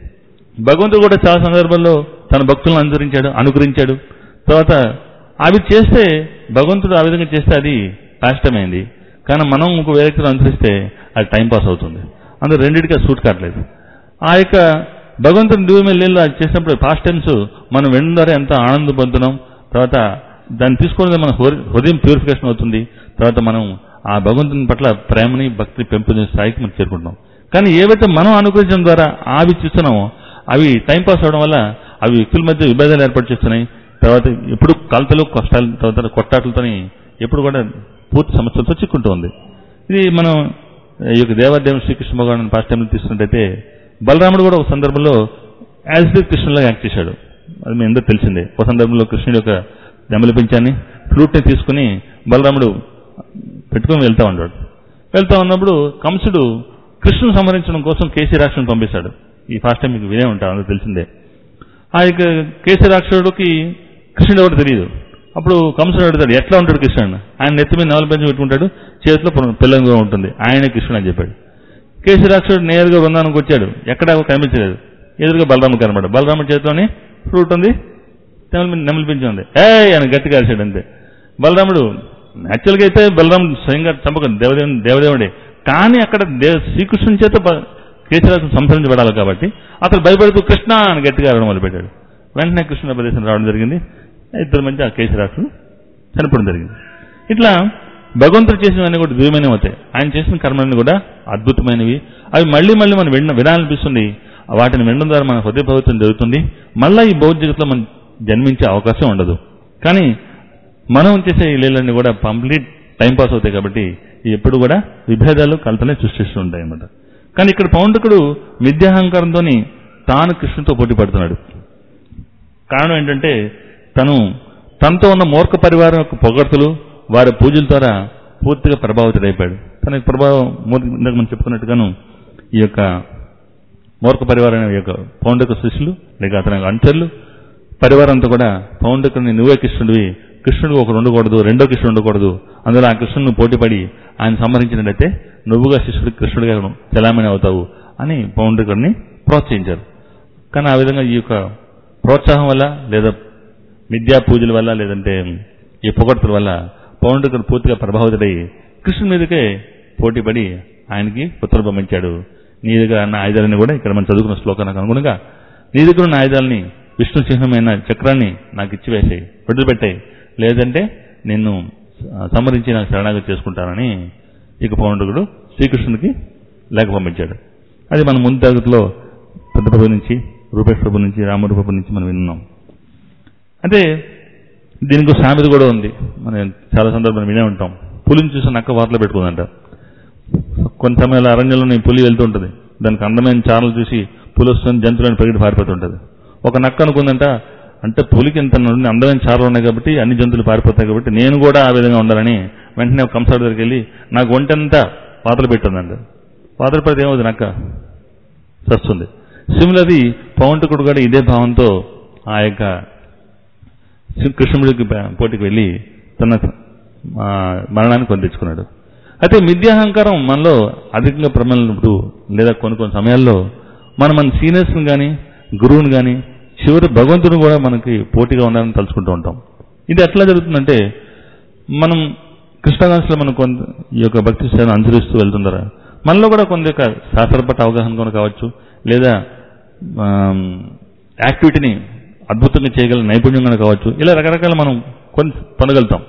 భగవంతుడు కూడా చాలా సందర్భాల్లో తన భక్తులను అనుసరించాడు అనుకరించాడు తర్వాత అవి చేస్తే భగవంతుడు ఆ విధంగా చేస్తే అది కష్టమైంది కానీ మనం ఒక వ్యక్తిని అనుసరిస్తే అది టైం పాస్ అవుతుంది అందులో రెండింటికి అది సూట్ కావట్లేదు ఆ యొక్క భగవంతుని దివ్య మీద అది చేసినప్పుడు పాస్ట్ టైమ్స్ మనం వినడం ద్వారా ఎంత ఆనందం పొందుతున్నాం తర్వాత దాన్ని తీసుకున్నది మన హృ- హృదయం ప్యూరిఫికేషన్ అవుతుంది తర్వాత మనం ఆ భగవంతుని పట్ల ప్రేమని భక్తిని పెంపొందించే స్థాయికి మనం చేరుకుంటాం కానీ ఏవైతే మనం అనుకరించడం ద్వారా అవి చూస్తున్నామో అవి టైం పాస్ అవడం వల్ల అవి వ్యక్తుల మధ్య విభేదాలు ఏర్పాటు చేస్తున్నాయి తర్వాత ఎప్పుడు కలతలు కష్టాలు తర్వాత కొట్టాటలతోని ఎప్పుడు కూడా పూర్తి సమస్యలతో చిక్కుంటూ ఉంది ఇది మనం ఈ యొక్క దేవాదేవుని శ్రీకృష్ణ భగవాన్ పాస్ట్ టైంలో తీసుకున్నట్టయితే బలరాముడు కూడా ఒక సందర్భంలో యాజ్ ది కృష్ణులాగా యాక్ట్ చేశాడు అది మీ అందరూ తెలిసిందే ఒక సందర్భంలో కృష్ణుడి యొక్క నెమలి పించాన్ని ఫ్లూట్ని తీసుకుని బలరాముడు పెట్టుకొని వెళ్తా ఉన్నాడు వెళ్తా ఉన్నప్పుడు కంసుడు కృష్ణుని సంహరించడం కోసం కేసీ రాక్షసుని పంపిస్తాడు ఈ ఫాస్ట్ టైం మీకు వినే ఉంటారు అందరూ తెలిసిందే ఆ యొక్క కేసీ రాక్షసుడికి కృష్ణుడు ఎవరు తెలియదు అప్పుడు కంసుడు అడుగుతాడు ఎట్లా ఉంటాడు కృష్ణుడు ఆయన నెత్తి మీద నవల పెంచి పెట్టుకుంటాడు చేతిలో పిల్లంగా ఉంటుంది ఆయనే కృష్ణుడు అని చెప్పాడు కేసీ రాక్షసుడు నేరుగా బృందానికి వచ్చాడు ఎక్కడా కనిపించలేదు ఎదురుగా బలరాముడు కనబడ్డాడు బలరాముడి చేతిలోని ఫ్రూట్ ఉంది నెమలి నెమలి పింఛ ఉంది ఏ ఆయన గట్టిగా అరిచాడు అంతే బలరాముడు యాక్చువల్గా అయితే బలరాముడు స్వయంగా చంపక దేవదేవుని దేవదేవుడే కానీ అక్కడ దేవ శ్రీకృష్ణుని చేత బ- కేశరాజును సంహరించబడాలి కాబట్టి అతను భయపడుతూ కృష్ణ అని గట్టిగా అరవడం మొదలుపెట్టాడు వెంటనే కృష్ణ ప్రదేశం రావడం జరిగింది ఇద్దరు మధ్య ఆ కేశరాజును చనిపోవడం జరిగింది ఇట్లా భగవంతుడు చేసినవన్నీ కూడా దివ్యమైనవి అవుతాయి ఆయన చేసిన కర్మలన్నీ కూడా అద్భుతమైనవి అవి మళ్ళీ మళ్ళీ మనం విన వినాలనిపిస్తుంది వాటిని వినడం ద్వారా మన హృదయ భవిత్వం జరుగుతుంది మళ్ళీ ఈ భౌతిక జగత్తులో మనం జన్మించే అవకాశం ఉండదు కానీ మనం చేసే ఈ లీలన్నీ కూడా కంప్లీట్ టైం పాస్ అవుతాయి కాబట్టి ఇవి ఎప్పుడు కూడా విభేదాలు కల్పనే సృష్టిస్తూ ఉంటాయి అన్నమాట కానీ ఇక్కడ పౌండకుడు విద్యాహంకారంతో తాను కృష్ణుతో పోటీ పడుతున్నాడు కారణం ఏంటంటే తను తనతో ఉన్న మూర్ఖ పరివారం యొక్క పొగడ్తలు వారి పూజల ద్వారా పూర్తిగా ప్రభావితుడైపోయాడు తనకి ప్రభావం మూర్ఖ- ఇందాక మనం చెప్పుకున్నట్టుగాను ఈ యొక్క మూర్ఖ పరివారం అనే యొక్క పౌండక శిష్యులు లేక అతని యొక్క అనుచరులు పరివారం అంతా కూడా పౌండకుని నువ్వే కృష్ణుడివి కృష్ణుడు ఒకడు ఉండకూడదు రెండో కృష్ణుడు ఉండకూడదు అందులో ఆ కృష్ణుడు పోటీపడి ఆయన సంహరించినట్లయితే నువ్వుగా శిష్యుడు కృష్ణుడిగా చలామణి అవుతావు అని పౌండకుడిని ప్రోత్సహించారు కానీ ఆ విధంగా ఈ యొక్క ప్రోత్సాహం వల్ల లేదా విద్యా పూజల వల్ల లేదంటే ఈ పొగడ్తల వల్ల పౌండకుడు పూర్తిగా ప్రభావితుడై కృష్ణుని మీదకే పోటీపడి ఆయనకి పుత్రులు పంపించాడు నీ దగ్గర ఉన్న ఆయుధాలని కూడా ఇక్కడ మనం చదువుకున్న శ్లోకానికి అనుగుణంగా నీ దగ్గర ఉన్న ఆయుధాలని విష్ణు చిహ్నమైన చక్రాన్ని నాకు ఇచ్చి వేసాయి వదిలిపెట్టాయి లేదంటే నిన్ను సంహరించి నాకు శరణాగతి చేసుకుంటానని ఇక పౌండకుడు శ్రీకృష్ణునికి లేఖ పంపించాడు అది మన ముందు తరగతిలో పెద్ద ప్రభు నుంచి రూపేష్ ప్రభు నుంచి రాముడు ప్రభు నుంచి మనం విన్నాం అంటే దీనికి ఒక సామెత కూడా ఉంది మనం చాలా సందర్భాలు వినే ఉంటాం పులిని చూసి నక్క వార్తలు పెట్టుకుందంట కొన్ని సమయాల్లో అరణ్యంలో నేను పులి వెళ్తూ ఉంటుంది దానికి అందమైన చారలు చూసి పులి వస్తుంది జంతువులను పెరిగి పారిపోతుంటది ఒక నక్క అనుకుందంట అంటే పులికి ఇంత నుండి అందమైన చారలు ఉన్నాయి కాబట్టి అన్ని జంతువులు పారిపోతాయి కాబట్టి నేను కూడా ఆ విధంగా ఉండాలని వెంటనే ఒక కంసాడు దగ్గరికి వెళ్ళి నాకు ఒంటంతా పాతలు పెట్టుందంట పాతలు పెడితే ఏమవుతుంది నక్క వస్తుంది సిమిలర్లీ పౌంటకుడు కూడా ఇదే భావంతో ఆ యొక్క శ్రీ కృష్ణుడికి ప- పోటీకి వెళ్ళి తన ఆ, మరణాన్ని కొని తెచ్చుకున్నాడు అయితే మిథ్యాహంకారం మనలో అధికంగా ప్రబలినప్పుడు లేదా కొన్ని కొన్ని సమయాల్లో మనం మన సీనియర్స్ని కానీ గురువుని కానీ చివరి భగవంతుని కూడా మనకి పోటీగా ఉండాలని తలుచుకుంటూ ఉంటాం ఇది ఎట్లా జరుగుతుందంటే మనం కృష్ణదాసులో మనం కొంత ఈ యొక్క భక్తి సేవను అనుసరిస్తూ వెళ్తుంటారా మనలో కూడా కొంత యొక్క శాస్త్రపట్ల అవగాహన కూడా కావచ్చు లేదా ఆమ్, యాక్టివిటీని అద్భుతంగా చేయగల నైపుణ్యం కూడా కావచ్చు ఇలా రకరకాల మనం కొన్ని పొందగలుగుతాం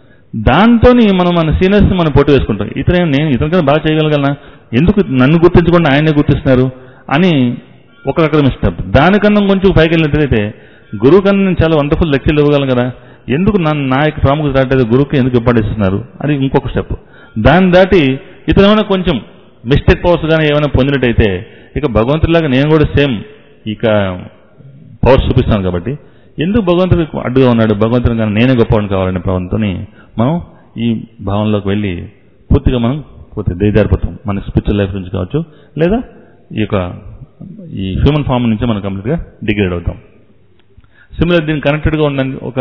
దాంతో మనం మన సీనియర్స్ని మనం పోటీ వేసుకుంటాం ఇతనే నేను ఇతని కన్నా బాగా చేయగలగలనా ఎందుకు నన్ను గుర్తించకుండా ఆయనే గుర్తిస్తున్నారు అని ఒక రకమైన స్టెప్ దానికన్నా కొంచెం పైకి వెళ్ళినట్లయితే గురువు కన్నా నేను చాలా వండర్ఫుల్ లెక్చర్లు ఇవ్వగలను కదా ఎందుకు నన్ను నా యొక్క ప్రాముఖ్యత దాటేది గురువుకి ఎందుకు ఇంపార్టెన్స్ అది ఇంకొక స్టెప్ దాన్ని దాటి ఇతను ఏమైనా కొంచెం మిస్టేక్ పవర్స్ కానీ ఏమైనా పొందినట్టయితే ఇక భగవంతుడిలాగా నేను కూడా సేమ్ ఇక పవర్స్ చూపిస్తాను కాబట్టి ఎందుకు భగవంతుడికి అడ్డుగా ఉన్నాడు భగవంతుని కానీ నేనే గొప్పవాడిని కావాలనే భావంతో మనం ఈ భావంలోకి వెళ్ళి పూర్తిగా మనం పూర్తి దయదారిపోతాం మన స్పిరిచువల్ లైఫ్ నుంచి కావచ్చు లేదా ఈ యొక్క ఈ హ్యూమన్ ఫామ్ నుంచి మనం కంప్లీట్గా డిగ్రేడ్ అవుతాం సిమిలర్ దీనికి కనెక్టెడ్గా ఉందని ఒక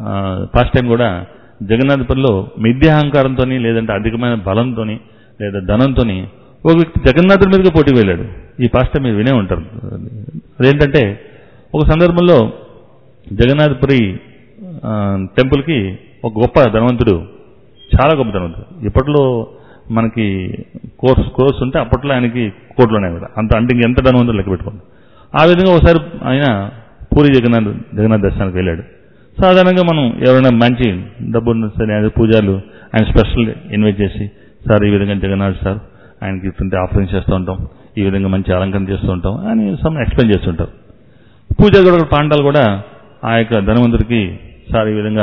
ఫస్ట్ టైం కూడా జగన్నాథపురిలో మిథ్యాహంకారంతో లేదంటే అధికమైన బలంతో లేదా ధనంతో ఒక వ్యక్తి జగన్నాథుడి మీదుగా పోటీ వెళ్ళాడు ఈ పాస్ట్ టైం మీరు వినే ఉంటారు అదేంటంటే ఒక సందర్భంలో జగన్నాథపురి ఆ, టెంపుల్కి ఒక గొప్ప ధనవంతుడు చాలా గొప్ప ధనవంతుడు ఇప్పట్లో మనకి కోర్స్ కోర్స్ ఉంటే అప్పట్లో ఆయనకి కోట్లోనే కూడా అంత అంటే ఇంకెంత ధనవంతుడు లెక్క పెట్టుకోండి ఆ విధంగా ఒకసారి ఆయన పూరి జగన్నాథ్ జగన్నాథ్ దర్శనానికి వెళ్ళాడు సాధారణంగా మనం ఎవరైనా మంచి డబ్బు ఉన్న సరే ఆయన పూజారులు ఆయన స్పెషల్ ఇన్వైట్ చేసి సార్ ఈ విధంగా జగన్నాథ్ సార్ ఆయనకి ఇటువంటి ఆఫరింగ్ చేస్తూ ఉంటాం ఈ విధంగా మంచి అలంకరణ చేస్తూ ఉంటాం అని సమ్ ఎక్స్ప్లెయిన్ చేస్తుంటారు పూజారి కూడా పాండాలు కూడా ఆ యొక్క ధనవంతుడికి సార్ ఈ విధంగా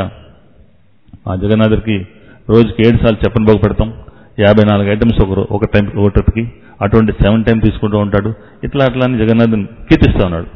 ఆ జగన్నాథుడికి రోజుకి ఏడు సార్లు చెప్పని బాగు పెడతాం యాభై నాలుగు ఐటమ్స్ ఒక రో- ఒక టైం ఒక ట్రిప్కి అటువంటి సెవెన్ టైం తీసుకుంటూ ఉంటాడు ఇట్లా అట్లా అని జగన్నాథుని కీర్తిస్తూ ఉన్నాడు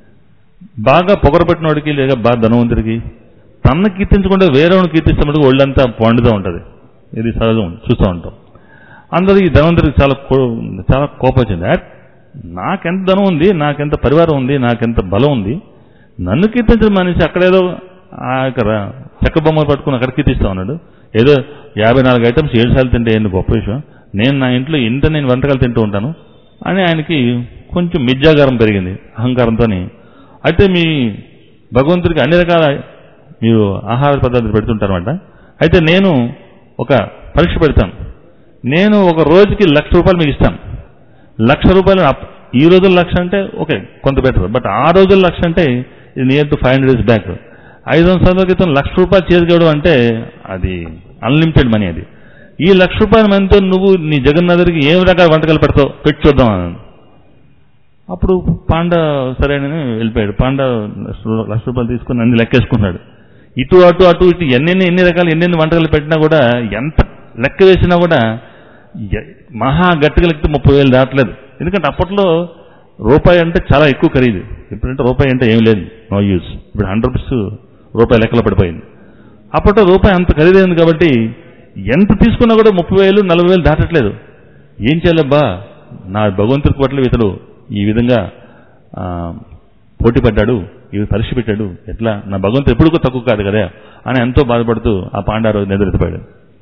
బాగా పొగరపెట్టిన వాడికి లేదా బాగా ధనవంతుడికి తన్ను కీర్తించకుండా వేరేవాడిని కీర్తిస్తున్నట్టు ఒళ్ళంతా పండుతూ ఉంటుంది ఇది సహజం చూస్తూ ఉంటాం అందరూ ఈ ధనవంతుడికి చాలా కో- చాలా కోపం వచ్చింది "యాట్, నాకెంత ధనం ఉంది నాకెంత పరివారం ఉంది నాకెంత బలం ఉంది నన్ను కీర్తించిన మనిషి అక్కడేదో ఆ యొక్క రా- చెక్క బొమ్మలు పట్టుకుని అక్కడ కీర్తిస్తా ఉన్నాడు ఏదో యాభై నాలుగు ఐటమ్స్ ఏడు సార్లు తింటే ఏంటి గొప్ప విషయం నేను నా ఇంట్లో ఇంత నేను వంటకాలు తింటూ ఉంటాను అని ఆయనకి కొంచెం మిథ్యాగారం పెరిగింది అహంకారంతో అయితే మీ భగవంతుడికి అన్ని రకాల మీరు ఆహార పదార్థాలు పెడుతుంటారన్నమాట అయితే నేను ఒక పరీక్ష పెడతాను నేను ఒక రోజుకి లక్ష రూపాయలు మీకు ఇస్తాను లక్ష రూపాయలు అప్- ఈ రోజుల లక్ష అంటే ఓకే కొంత బెటర్ బట్ ఆ రోజుల లక్ష అంటే ఇది near to five hundred days back ఐదు సంవత్సరాల క్రితం లక్ష రూపాయలు చేతికేయడం అంటే అది అన్లిమిటెడ్ మనీ అది ఈ లక్ష రూపాయల మందితో నువ్వు నీ జగన్నాథుడికి ఏం రకాల వంటకాలు పెడతావు పెట్టి చూద్దాం అన్నాను అప్పుడు పాండ సరేనని వెళ్ళిపోయాడు పాండ లక్ష రూపాయలు తీసుకుని అన్ని లెక్కేసుకున్నాడు ఇటు అటు అటు ఇటు ఎన్నెన్ని ఎన్ని రకాలు ఎన్నెన్ని వంటకాలు పెట్టినా కూడా ఎంత లెక్క వేసినా కూడా ఎ- మహా గట్టిగా లెక్కితే ముప్పై వేలు దాటలేదు ఎందుకంటే అప్పట్లో రూపాయి అంటే చాలా ఎక్కువ ఖరీదు ఇప్పుడంటే రూపాయి అంటే ఏం లేదు నో యూజ్ ఇప్పుడు హండ్రెడ్ రూపీస్ రూపాయి లెక్కలో పడిపోయింది అప్పట్లో రూపాయి అంత ఖరీదైంది కాబట్టి ఎంత తీసుకున్నా కూడా ముప్పై వేలు నలభై వేలు దాటట్లేదు ఏం చేయాలబ్బా నా భగవంతుడికి పట్ల ఇతడు ఈ విధంగా ఆ, పోటీ పడ్డాడు ఇవి పరీక్ష పెట్టాడు ఎట్లా నా భగవంతుడు ఎప్పుడు తక్కువ కాదు కదా అని ఎంతో బాధపడుతూ ఆ పాండారు నిద్రెత్తిపోయాడు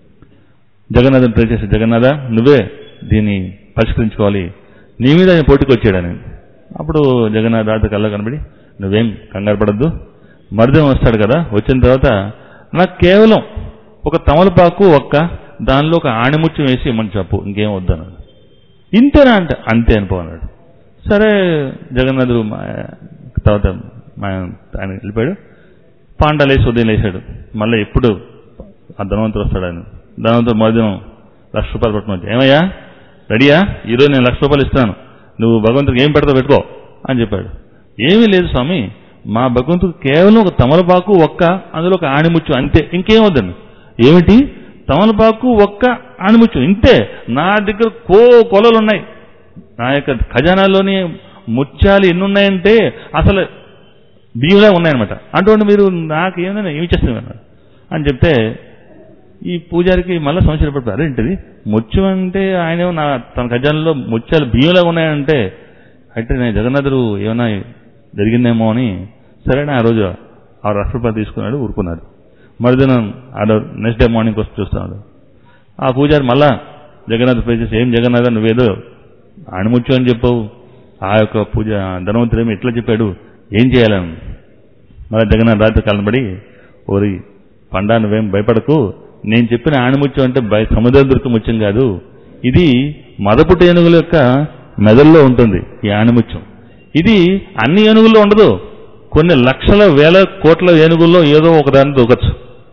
జగన్నాథం ప్రే చేసి జగన్నాథ నువ్వే దీన్ని పరిష్కరించుకోవాలి నీ మీద ఆయన పోటీకి వచ్చాడని అప్పుడు జగన్నాథ్ రాత కళ్ళ కనబడి నువ్వేం కంగారు పడద్దు మరుదం వస్తాడు కదా వచ్చిన తర్వాత నాకు కేవలం ఒక తమలపాకు ఒక్క దానిలో ఒక ఆణిముత్యం వేసి ఇమ్మని చెప్పు ఇంకేం వద్దన్నాడు ఇంతేనా అంటే అంతే అనుకో అన్నాడు సరే జగన్నాథుడు మా తర్వాత మా ఆయన వెళ్ళిపోయాడు పాండాలేసి ఉదయం లేచాడు మళ్ళీ ఎప్పుడు ఆ ధనవంతుడు వస్తాడు ఆయన ధనవంతుడు మరుదినం లక్ష రూపాయలు పట్టుకుని వచ్చి ఏమయ్యా రెడీయా ఈరోజు నేను లక్ష రూపాయలు ఇస్తాను నువ్వు భగవంతుడికి ఏం పెడతావు పెట్టుకో అని చెప్పాడు ఏమీ లేదు స్వామి మా భగవంతుడు కేవలం ఒక తమలపాకు ఒక్క అందులో ఒక ఆణిముచ్చు అంతే ఇంకేం వద్దండి ఏమిటి తమలపాకు ఒక్క ఆణిముచ్చు ఇంతే నా దగ్గర కో కొలలు ఉన్నాయి నా యొక్క ఖజానాలోని ముత్యాలు ఎన్ని ఉన్నాయంటే అసలు బియ్యంలా ఉన్నాయన్నమాట అటువంటి మీరు నాకు ఏమైనా ఏమి చేస్తున్నారు అని చెప్తే ఈ పూజారికి మళ్ళీ సంవత్సరం పడిపోయారు అదేంటిది ముత్యం అంటే ఆయన నా తన ఖజానాలో ముత్యాలు బియ్యంలా ఉన్నాయంటే అయితే నేను జగన్నాథుడు ఏమైనా జరిగిందేమో అని సరేనా ఆ రోజు ఆ లక్ష రూపాయలు తీసుకున్నాడు ఊరుకున్నాడు మరుదినం ఆ నెక్స్ట్ డే మార్నింగ్ వచ్చి చూస్తున్నాడు ఆ పూజారి మళ్ళా జగన్నాథ్ ప్రే చేసి ఏం జగన్నాథ నువ్వేదో ఆణిముచ్చు అని చెప్పావు ఆ యొక్క పూజ ధనవంతుడు ఏమి ఎట్లా చెప్పాడు ఏం చేయాలని మళ్ళీ జగన్నాథ్ రాత్రి కలబడి ఓరి పండా నువ్వేం భయపడకు నేను చెప్పిన ఆణిముత్యం అంటే బయ సముద్రం దొరికే ముత్యం కాదు ఇది మదపుటి ఏనుగుల యొక్క మెదడులో ఉంటుంది ఈ ఆణిముత్యం ఇది అన్ని ఏనుగుల్లో ఉండదు కొన్ని లక్షల వేల కోట్ల ఏనుగుల్లో ఏదో ఒకదాన్ని దూకచ్చు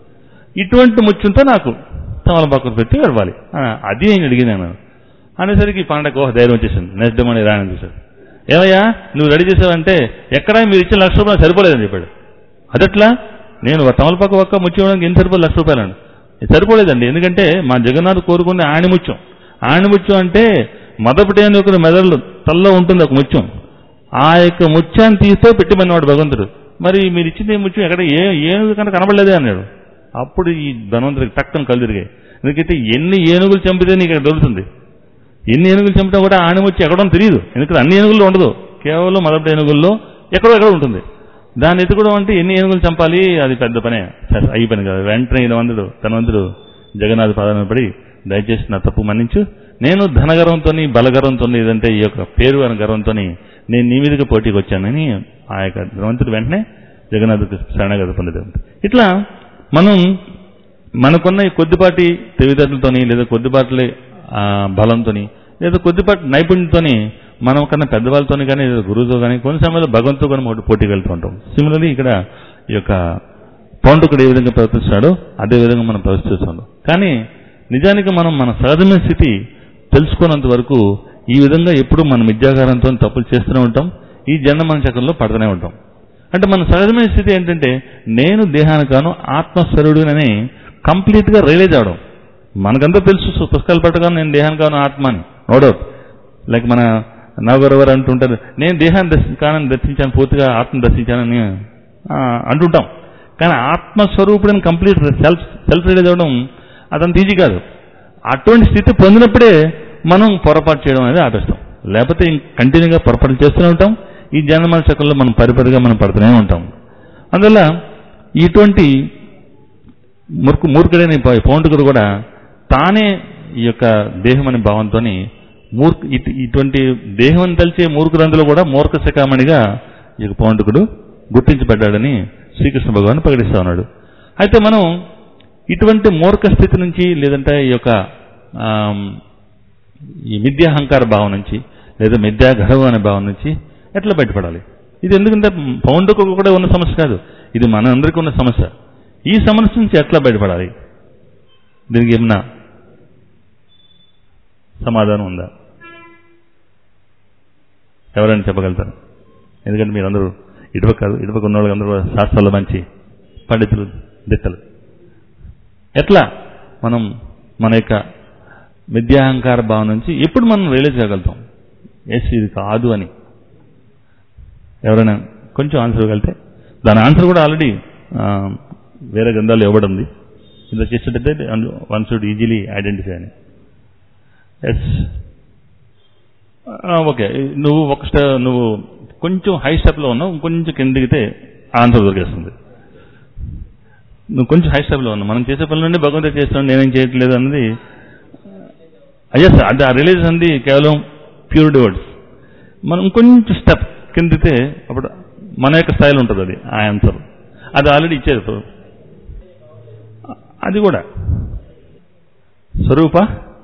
ఇటువంటి ముత్యంతో నాకు తమలపాకులు పెట్టి గడవాలి ఆ, అది నేను అడిగినాను అనేసరికి పండగ ఓహ్ ధైర్యం వచ్చేసింది నెక్స్ట్ డే మనీ రాని చూశాడు ఏమయ్యా నువ్వు రెడీ చేసావంటే ఎక్కడా మీరు ఇచ్చిన లక్ష రూపాయలు సరిపోలేదని చెప్పాడు అదట్లా నేను తమలపాకు ఒక్క ముత్యం ఇవ్వడానికి ఎన్ని సరిపోదు లక్ష రూపాయలండి ఇది సరిపోలేదండి ఎందుకంటే మా జగన్నాథ్ కోరుకునే ఆణిముత్యం ఆణిముత్యం అంటే మదపటేని ఒక మెదళ్ళు తల్లో ఉంటుంది ఒక ముత్యం ఆ యొక్క ముత్యాన్ని తీస్తే పెట్టమన్నవాడు భగవంతుడు మరి మీరు ఇచ్చింది ఏ ముత్యం ఎక్కడ ఏ ఏనుగు కనుక కనబడలేదే అన్నాడు అప్పుడు ఈ ధనవంతుడికి టక్కన కళ్ళు తిరిగాయి ఎందుకంటే ఎన్ని ఏనుగులు చంపితే నీకు ఇక్కడ దొరుకుతుంది ఎన్ని ఏనుగులు చంపినా కూడా ఆణిముత్యం ఎక్కడో తెలియదు ఎందుకంటే అన్ని ఏనుగుల్లో ఉండదు కేవలం మొదటి ఏనుగుల్లో ఎక్కడో ఎక్కడో ఉంటుంది దాన్ని ఎత్తుకోవడం అంటే ఎన్ని ఏనుగులు చంపాలి అది పెద్ద పనే సరే, అయ్యి పని కాదు వెంటనే ధనవంతుడు ధనవంతుడు జగన్నాథ్ పాదాలను పడి దయచేసి నా తప్పు మన్నించు నేను ధనగర్వంతో బలగర్వంతో ఏదంటే ఈ యొక్క పేరు అనే గర్వంతో నేను నీ మీదకి పోటీకి వచ్చానని ఆ యొక్క ధనవంతుడు వెంటనే జగన్నాథుడికి శరణగతి పొందేది ఇట్లా మనం మనకున్న ఈ కొద్దిపాటి తెలివితేటలతోని లేదా కొద్దిపాటి ఆ, బలంతోని లేదా కొద్దిపాటి నైపుణ్యంతోని మనం కన్నా పెద్దవాళ్ళతోని కానీ లేదా గురువుతో కానీ కొన్ని సమయంలో భగవంతుతో కానీ ఒకటి పోటీకి వెళ్తూ ఉంటాం సిమిలర్లీ ఇక్కడ ఈ యొక్క పౌండకుడు ఏ విధంగా ప్రవర్తిస్తాడో అదే విధంగా మనం ప్రవర్తిస్తున్నాం కానీ నిజానికి మనం మన సహజమైన స్థితి తెలుసుకున్నంత వరకు ఈ విధంగా ఎప్పుడు మన విద్యాగారంతో తప్పులు చేస్తూనే ఉంటాం ఈ జన్మ మన చక్రంలో పడుతూనే ఉంటాం అంటే మన సహజమైన స్థితి ఏంటంటే నేను దేహానికి కాను ఆత్మస్వరుడునని కంప్లీట్ గా రియలైజ్ అవడం మనకంతా తెలుసు సు- పుస్తకాలు పట్టగానే నేను దేహానికి కాను ఆత్మ అని నో డౌట్ లైక్ మన నవగరవరు అంటుంటారు నేను దేహాన్ని దర్శి కానని దర్శించాను పూర్తిగా ఆత్మ దర్శించానని ఆ, అంటుంటాం కానీ ఆత్మస్వరూపుడని కంప్లీట్ సెల్ఫ్ సెల్ఫ్ రియలైజ్ అవ్వడం అదంత ఈజీ కాదు అటువంటి స్థితి పొందినప్పుడే మనం పొరపాటు చేయడం అనేది ఆపేస్తాం లేకపోతే కంటిన్యూగా పొరపాటు చేస్తూనే ఉంటాం ఈ జన్మల చక్రంలో మనం పరిపరిగా మనం పడుతూనే ఉంటాం అందువల్ల ఇటువంటి మూర్ఖ మూర్ఖుడైన ఈ పౌ- పౌండుకుడు కూడా తానే ఈ యొక్క దేహం అనే భావంతో మూర్ఖ ఇటు- ఇటువంటి దేహం తలిచే మూర్ఖులందులో కూడా మూర్ఖ శకామణిగా ఈ యొక్క పౌండుకుడు గుర్తించబడ్డాడని శ్రీకృష్ణ భగవాన్ ప్రకటిస్తా ఉన్నాడు అయితే మనం ఇటువంటి మూర్ఖ స్థితి నుంచి లేదంటే ఈ యొక్క ఆమ్, ఈ మిథ్యాహంకార భావం నుంచి లేదా మిథ్యా గర్వం అనే భావం నుంచి ఎట్లా బయటపడాలి ఇది ఎందుకంటే పౌండుకు కూడా ఉన్న సమస్య కాదు ఇది మన అందరికీ ఉన్న సమస్య ఈ సమస్య నుంచి ఎట్లా బయటపడాలి దీనికి ఏమన్నా సమాధానం ఉందా ఎవరైనా చెప్పగలుగుతారు ఎందుకంటే మీరందరూ ఇటుపక్క కాదు ఇటుపక్క ఉన్న వాళ్ళందరూ కూడా శాస్త్రాల్లో మంచి పండితులు దిట్టలు ఎట్లా మనం మన యొక్క విద్యాహంకార భావం నుంచి ఎప్పుడు మనం రియలైజ్ చేయగలుగుతాం ఎస్ ఇది కాదు అని ఎవరైనా కొంచెం ఆన్సర్ ఇవ్వగలితే దాని ఆన్సర్ కూడా ఆల్రెడీ వేరే గ్రంథాలు ఇవ్వబడి ఉంది ఇందులో చేసేటట్టే వన్ షుడ్ ఈజీలీ ఐడెంటిఫై అని ఎస్ ఓకే నువ్వు ఒక స్టె నువ్వు కొంచెం హై స్టెప్లో ఉన్నావు కొంచెం కింద దిగితే ఆన్సర్ దొరికేస్తుంది నువ్వు కొంచెం హై స్టెప్లో ఉన్నావు మనం చేసే పనుల నుండి భగవంతుడు చేస్తున్నాడు నేనేం చేయట్లేదు అన్నది అయ్యస్ అది ఆ రిలీజ్ అంది కేవలం ప్యూర్ వర్డ్స్ మనం కొంచెం స్టెప్ కిందితే అప్పుడు మన యొక్క స్థాయిలో ఉంటుంది అది ఆ ఆన్సర్ అది ఆల్రెడీ ఇచ్చేది అది కూడా స్వరూప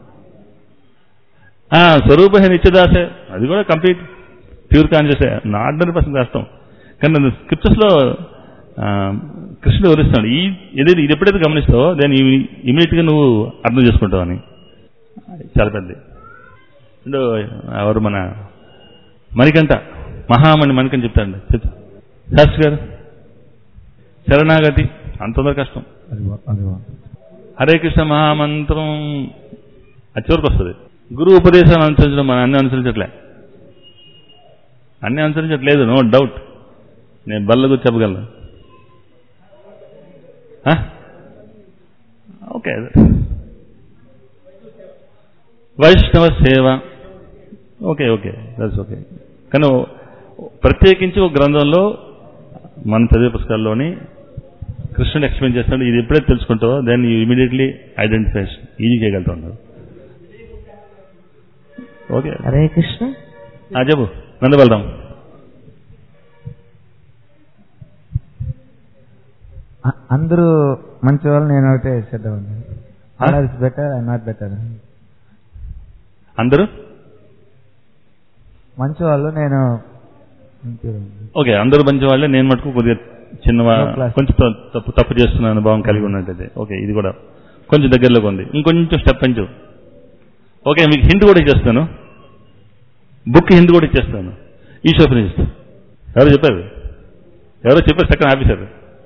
స్వరూప నిత్యదాసే అది కూడా complete pure conscious hundred percent కష్టం కానీ స్క్రిప్చర్స్లో కృష్ణుడు వివరిస్తున్నాడు ఈ ఏదైతే ఇది ఎప్పుడైతే గమనిస్తావో దాన్ని ఇమీడియట్గా నువ్వు అర్థం చేసుకుంటావు అని చాలా పెద్దది ఇప్పుడు ఎవరు మన మణికంట మహామణి మణికని చెప్తాండి చెప్తా శాస్త్రి గారు శరణాగతి అంత తొందర కష్టం అది బా- అది బా- హరే కృష్ణ మహామంత్రం అది చివరికి వస్తుంది గురువు ఉపదేశాన్ని అనుసరించడం మనం అన్ని అనుసరించట్లే అన్ని అనుసరించట్లేదు నో డౌట్ నేను బల్లకు చెప్పగలను ఆ? ఓకే వైష్ణవ సేవ ఓకే ఓకే దట్స్ ఓకే కానీ ప్రత్యేకించి ఒక గ్రంథంలో మన చదివే పుస్తకాల్లోని కృష్ణుడు ఎక్స్ప్లెయిన్ చేస్తాడు ఇది ఎప్పుడైతే తెలుసుకుంటావో దాన్ని ఇమీడియట్లీ ఐడెంటిఫై ఈజీ చేయగలుగుతాడు ఓకే హరే కృష్ణ ఆ చెప్పు నందు వెళ్దాం అ- అందరూ మంచి వాళ్ళు నేను ఒకటే చెడ్డవాడిని or is better I not better అందరూ మంచి వాళ్ళు నేను మంచివాడిని. ఓకే అందరూ మంచి వాళ్ళే నేను మటుకు కొద్దిగా చిన్న No class. కొంచెం త- తప్పు తప్పు చేస్తున్నాను భావం కలిగి ఉన్నట్టయితే ఓకే ఇది కూడా కొంచెం దగ్గరలోకి ఉంది ఇంకొంచెం స్టెప్ పెంచు ఓకే మీకు హింట్ కూడా ఇచ్చేస్తాను బుక్ హింట్ కూడా ఇచ్చేస్తాను ఈశ్వర్ ఎవరు చెప్పారు ఎవరో చెప్పారు సెకండ్ ఆఫీసర్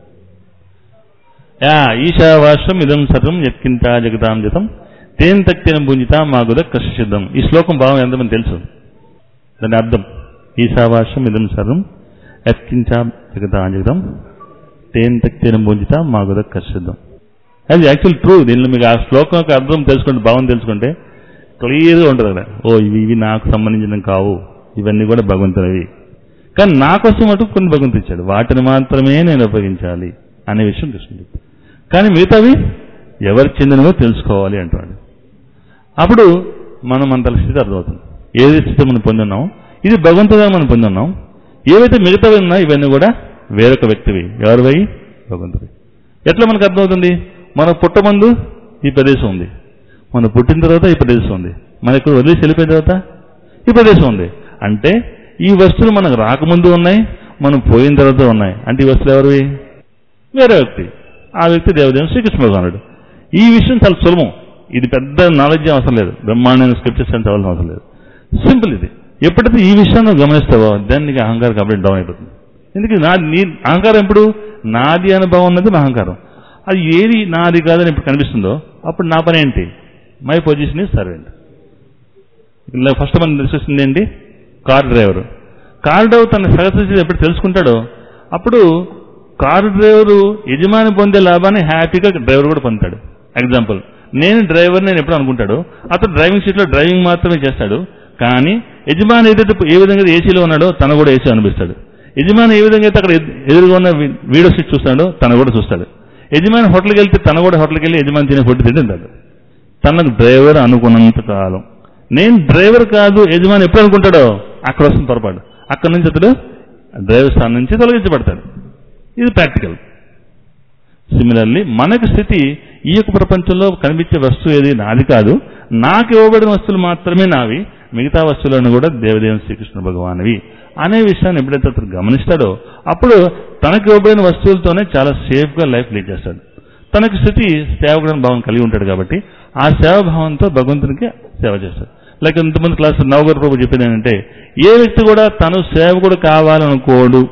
యా ఈశావాశ్వం ఇదం సర్వం యత్కింత జగతాం జతం తేన్ తక్తిన భుంజిత మాగుద కష్టసిద్ధం ఈ శ్లోకం భావం ఎంతమంది తెలుసు దాని అర్థం ఈశావాశ్వం ఇదం సర్వం యత్కించ జగతాం జగతం తేన్ తక్తిన భుంజిత మాగుద కష్టసిద్ధం అది యాక్చువల్ ట్రూ దీనిలో మీకు ఆ శ్లోకం యొక్క అర్థం తెలుసుకుంటే భావం తెలుసుకుంటే క్లియర్గా ఉంటుంది అక్కడ ఓ ఇవి ఇవి నాకు సంబంధించినవి కావు ఇవన్నీ కూడా భగవంతునివి కానీ నా కోసం అటు కొన్ని భగవంతుడు ఇచ్చాడు వాటిని మాత్రమే నేను ఉపయోగించాలి అనే విషయం కృష్ణుడు చెప్తాడు. కానీ మిగతావి ఎవరికి చెందినవో తెలుసుకోవాలి అంటున్నాడు అప్పుడు మనం మన తల స్థితి అర్థమవుతుంది ఏది స్థితి మనం పొందున్నాం ఇది భగవంతుగా మనం పొందున్నాం ఏవైతే మిగతావి ఉన్నాయో ఇవన్నీ కూడా వేరొక వ్యక్తివి ఎవరివై భగవంతుడి ఎట్లా మనకు అర్థమవుతుంది మన పుట్టమందు ఈ ప్రదేశం ఉంది మనం పుట్టిన తర్వాత ఈ ప్రదేశం ఉంది మన ఇక్కడ వదిలేసి వెళ్ళిపోయిన తర్వాత ఈ ప్రదేశం ఉంది అంటే ఈ వస్తువులు మనకు రాకముందు ఉన్నాయి మనం పోయిన తర్వాత ఉన్నాయి అంటే ఈ వస్తువులు ఎవరివి వేరే వ్యక్తి ఆ వ్యక్తి దేవదేవుని శ్రీకృష్ణ భగవానుడు ఈ విషయం చాలా సులభం ఇది పెద్ద నాలెడ్జ్ అవసరం లేదు బ్రహ్మాండమైన స్క్రిప్చర్స్ అని చదవాల్సిన అవసరం లేదు సింపుల్ ఇది ఎప్పుడైతే ఈ విషయాన్ని నువ్వు గమనిస్తావో దాన్ని నీకు అహంకారం కాబట్టి డౌన్ అయిపోతుంది ఎందుకు నా నీ అహంకారం ఎప్పుడు నాది అనుభవం ఉన్నది నా అహంకారం అది ఏది నాది కాదని ఇప్పుడు కనిపిస్తుందో అప్పుడు నా పని ఏంటి మై పొజిషన్ ఈజ్ సర్వెంట్ ఇలా ఫస్ట్ మనం తెలిసేసింది ఏంటి కార్ డ్రైవర్ కార్ డ్రైవర్ తన సహస్థితి ఎప్పుడు తెలుసుకుంటాడో అప్పుడు కారు డ్రైవరు యజమాని పొందే లాభాన్ని హ్యాపీగా డ్రైవర్ కూడా పొందుతాడు ఎగ్జాంపుల్ నేను డ్రైవర్ నేను ఎప్పుడు అనుకుంటాడు అతను డ్రైవింగ్ సీట్లో డ్రైవింగ్ మాత్రమే చేస్తాడు కానీ యజమాని ఏదైతే ఏ విధంగా ఏసీలో ఉన్నాడో తను కూడా ఏసీ అనిపిస్తాడు యజమాని ఏ విధంగా అయితే అక్కడ ఎదు- ఎదురుగా ఉన్న వి- వీడియో సీట్ చూస్తాడో తను కూడా చూస్తాడు యజమాని హోటల్కి వెళ్తే తను కూడా హోటల్కి వెళ్ళి యజమాని తినే ఫుడ్ తింటాడు తనకు డ్రైవర్ అనుకున్నంత కాలం నేను డ్రైవర్ కాదు యజమాని ఎప్పుడు అనుకుంటాడో అక్కడ వస్తుంది పొరపాటు అక్కడ నుంచి అతడు డ్రైవర్ స్థానం నుంచి తొలగించబడతాడు ఇది ప్రాక్టికల్ సిమిలర్లీ మనకు స్థితి ఈ యొక్క ప్రపంచంలో కనిపించే వస్తువు ఏది నాది కాదు నాకు ఇవ్వబడిన వస్తువులు మాత్రమే నావి మిగతా వస్తువులను కూడా దేవదేవుని శ్రీకృష్ణ భగవానువి అనే విషయాన్ని ఎప్పుడైతే అతను గమనిస్తాడో అప్పుడు తనకు ఇవ్వబడిన వస్తువులతోనే చాలా సేఫ్గా లైఫ్ లీడ్ చేస్తాడు తనకు స్థితి సేవకుడని భావం కలిగి ఉంటాడు కాబట్టి ఆ సేవాభావంతో భగవంతునికి సేవ చేస్తాడు లేక ఇంతమంది క్లాస్ నవగర్ ప్రభు చెప్పింది ఏంటంటే ఏ వ్యక్తి కూడా తను సేవకుడు కావాలనుకోడు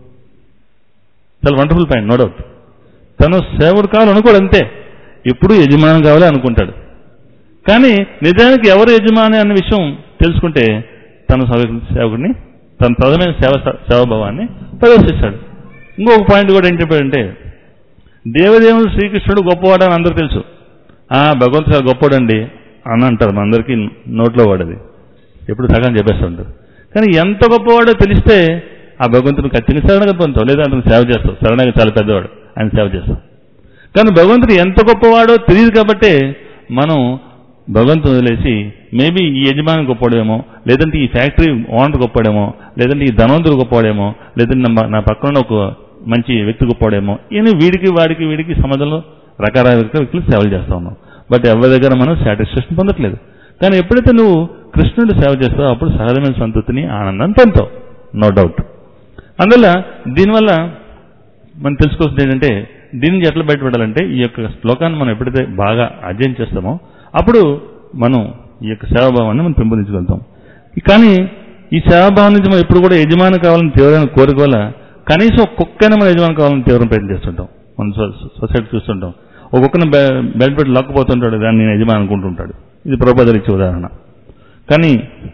చాలా వండర్ఫుల్ పాయింట్ నో డౌట్ తను సేవకుడు కావాలనుకోడు అంతే ఎప్పుడు యజమాని కావాలి అనుకుంటాడు కానీ నిజానికి ఎవరు యజమాని అన్న విషయం తెలుసుకుంటే తన సేవకు- సేవకుడిని తన ప్రధానమైన సేవ సేవాభావాన్ని ప్రదర్శిస్తాడు ఇంకొక పాయింట్ కూడా ఏం చెప్పాడంటే దేవదేవుడు శ్రీకృష్ణుడు గొప్పవాడు అని అందరూ తెలుసు ఆ భగవంతుడు చాలా గొప్పవాడండి అని అంటారు మనందరికీ నోట్లో వాడది ఎప్పుడు సగం చెప్పేస్తుంటారు కానీ ఎంత గొప్పవాడో తెలిస్తే ఆ భగవంతుని ఖచ్చితంగా శరణగా పొందుతావు లేదా అతను సేవ చేస్తావు శరణగా చాలా పెద్దవాడు ఆయన సేవ చేస్తావు కానీ భగవంతుడు ఎంత గొప్పవాడో తెలియదు కాబట్టే మనం భగవంతుని వదిలేసి మేబీ ఈ యజమాని గొప్పవాడేమో లేదంటే ఈ ఫ్యాక్టరీ ఓనర్ గొప్పవాడేమో లేదంటే ఈ ధనవంతుడు గొప్పవాడేమో లేదంటే నా నా పక్కన ఒక మంచి వ్యక్తి గొప్పవాడేమో ఈయన వీడికి వాడికి వీడికి సమాజంలో రకరకాల వ్యక్తులు సేవలు చేస్తా ఉన్నాం బట్ ఎవరి దగ్గర మనం సాటిస్ఫాక్షన్ పొందట్లేదు కానీ ఎప్పుడైతే నువ్వు కృష్ణుడు సేవ చేస్తావో అప్పుడు సహజమైన సంతృప్తిని ఆనందాన్ని పొందుతావు నో డౌట్ అందువల్ల దీనివల్ల మనం తెలుసుకోవాల్సింది ఏంటంటే దీని నుంచి ఎట్లా బయటపడాలంటే ఈ యొక్క శ్లోకాన్ని మనం ఎప్పుడైతే బాగా అధ్యయనం చేస్తామో అప్పుడు మనం ఈ యొక్క సేవాభావాన్ని మనం పెంపొందించగలుగుతాం ఈ కానీ ఈ సేవాభావం నుంచి మనం ఎప్పుడు కూడా యజమాని కావాలని తీవ్రమైన కోరిక వల్ల కనీసం ఒక్కొక్కనే మనం యజమాని కావాలని తీవ్రం ప్రయత్నం చేస్తుంటాం మన సొ- సొసైటీ చూస్తుంటాం ఒక్కొక్కరిని బెల్ట్ పెట్టి లాక్కుపోతుంటాడు దాన్ని నేను యజమాని అనుకుంటుంటాడు ఇది ప్రభుత్వాలు ఇచ్చే ఉదాహరణ కానీ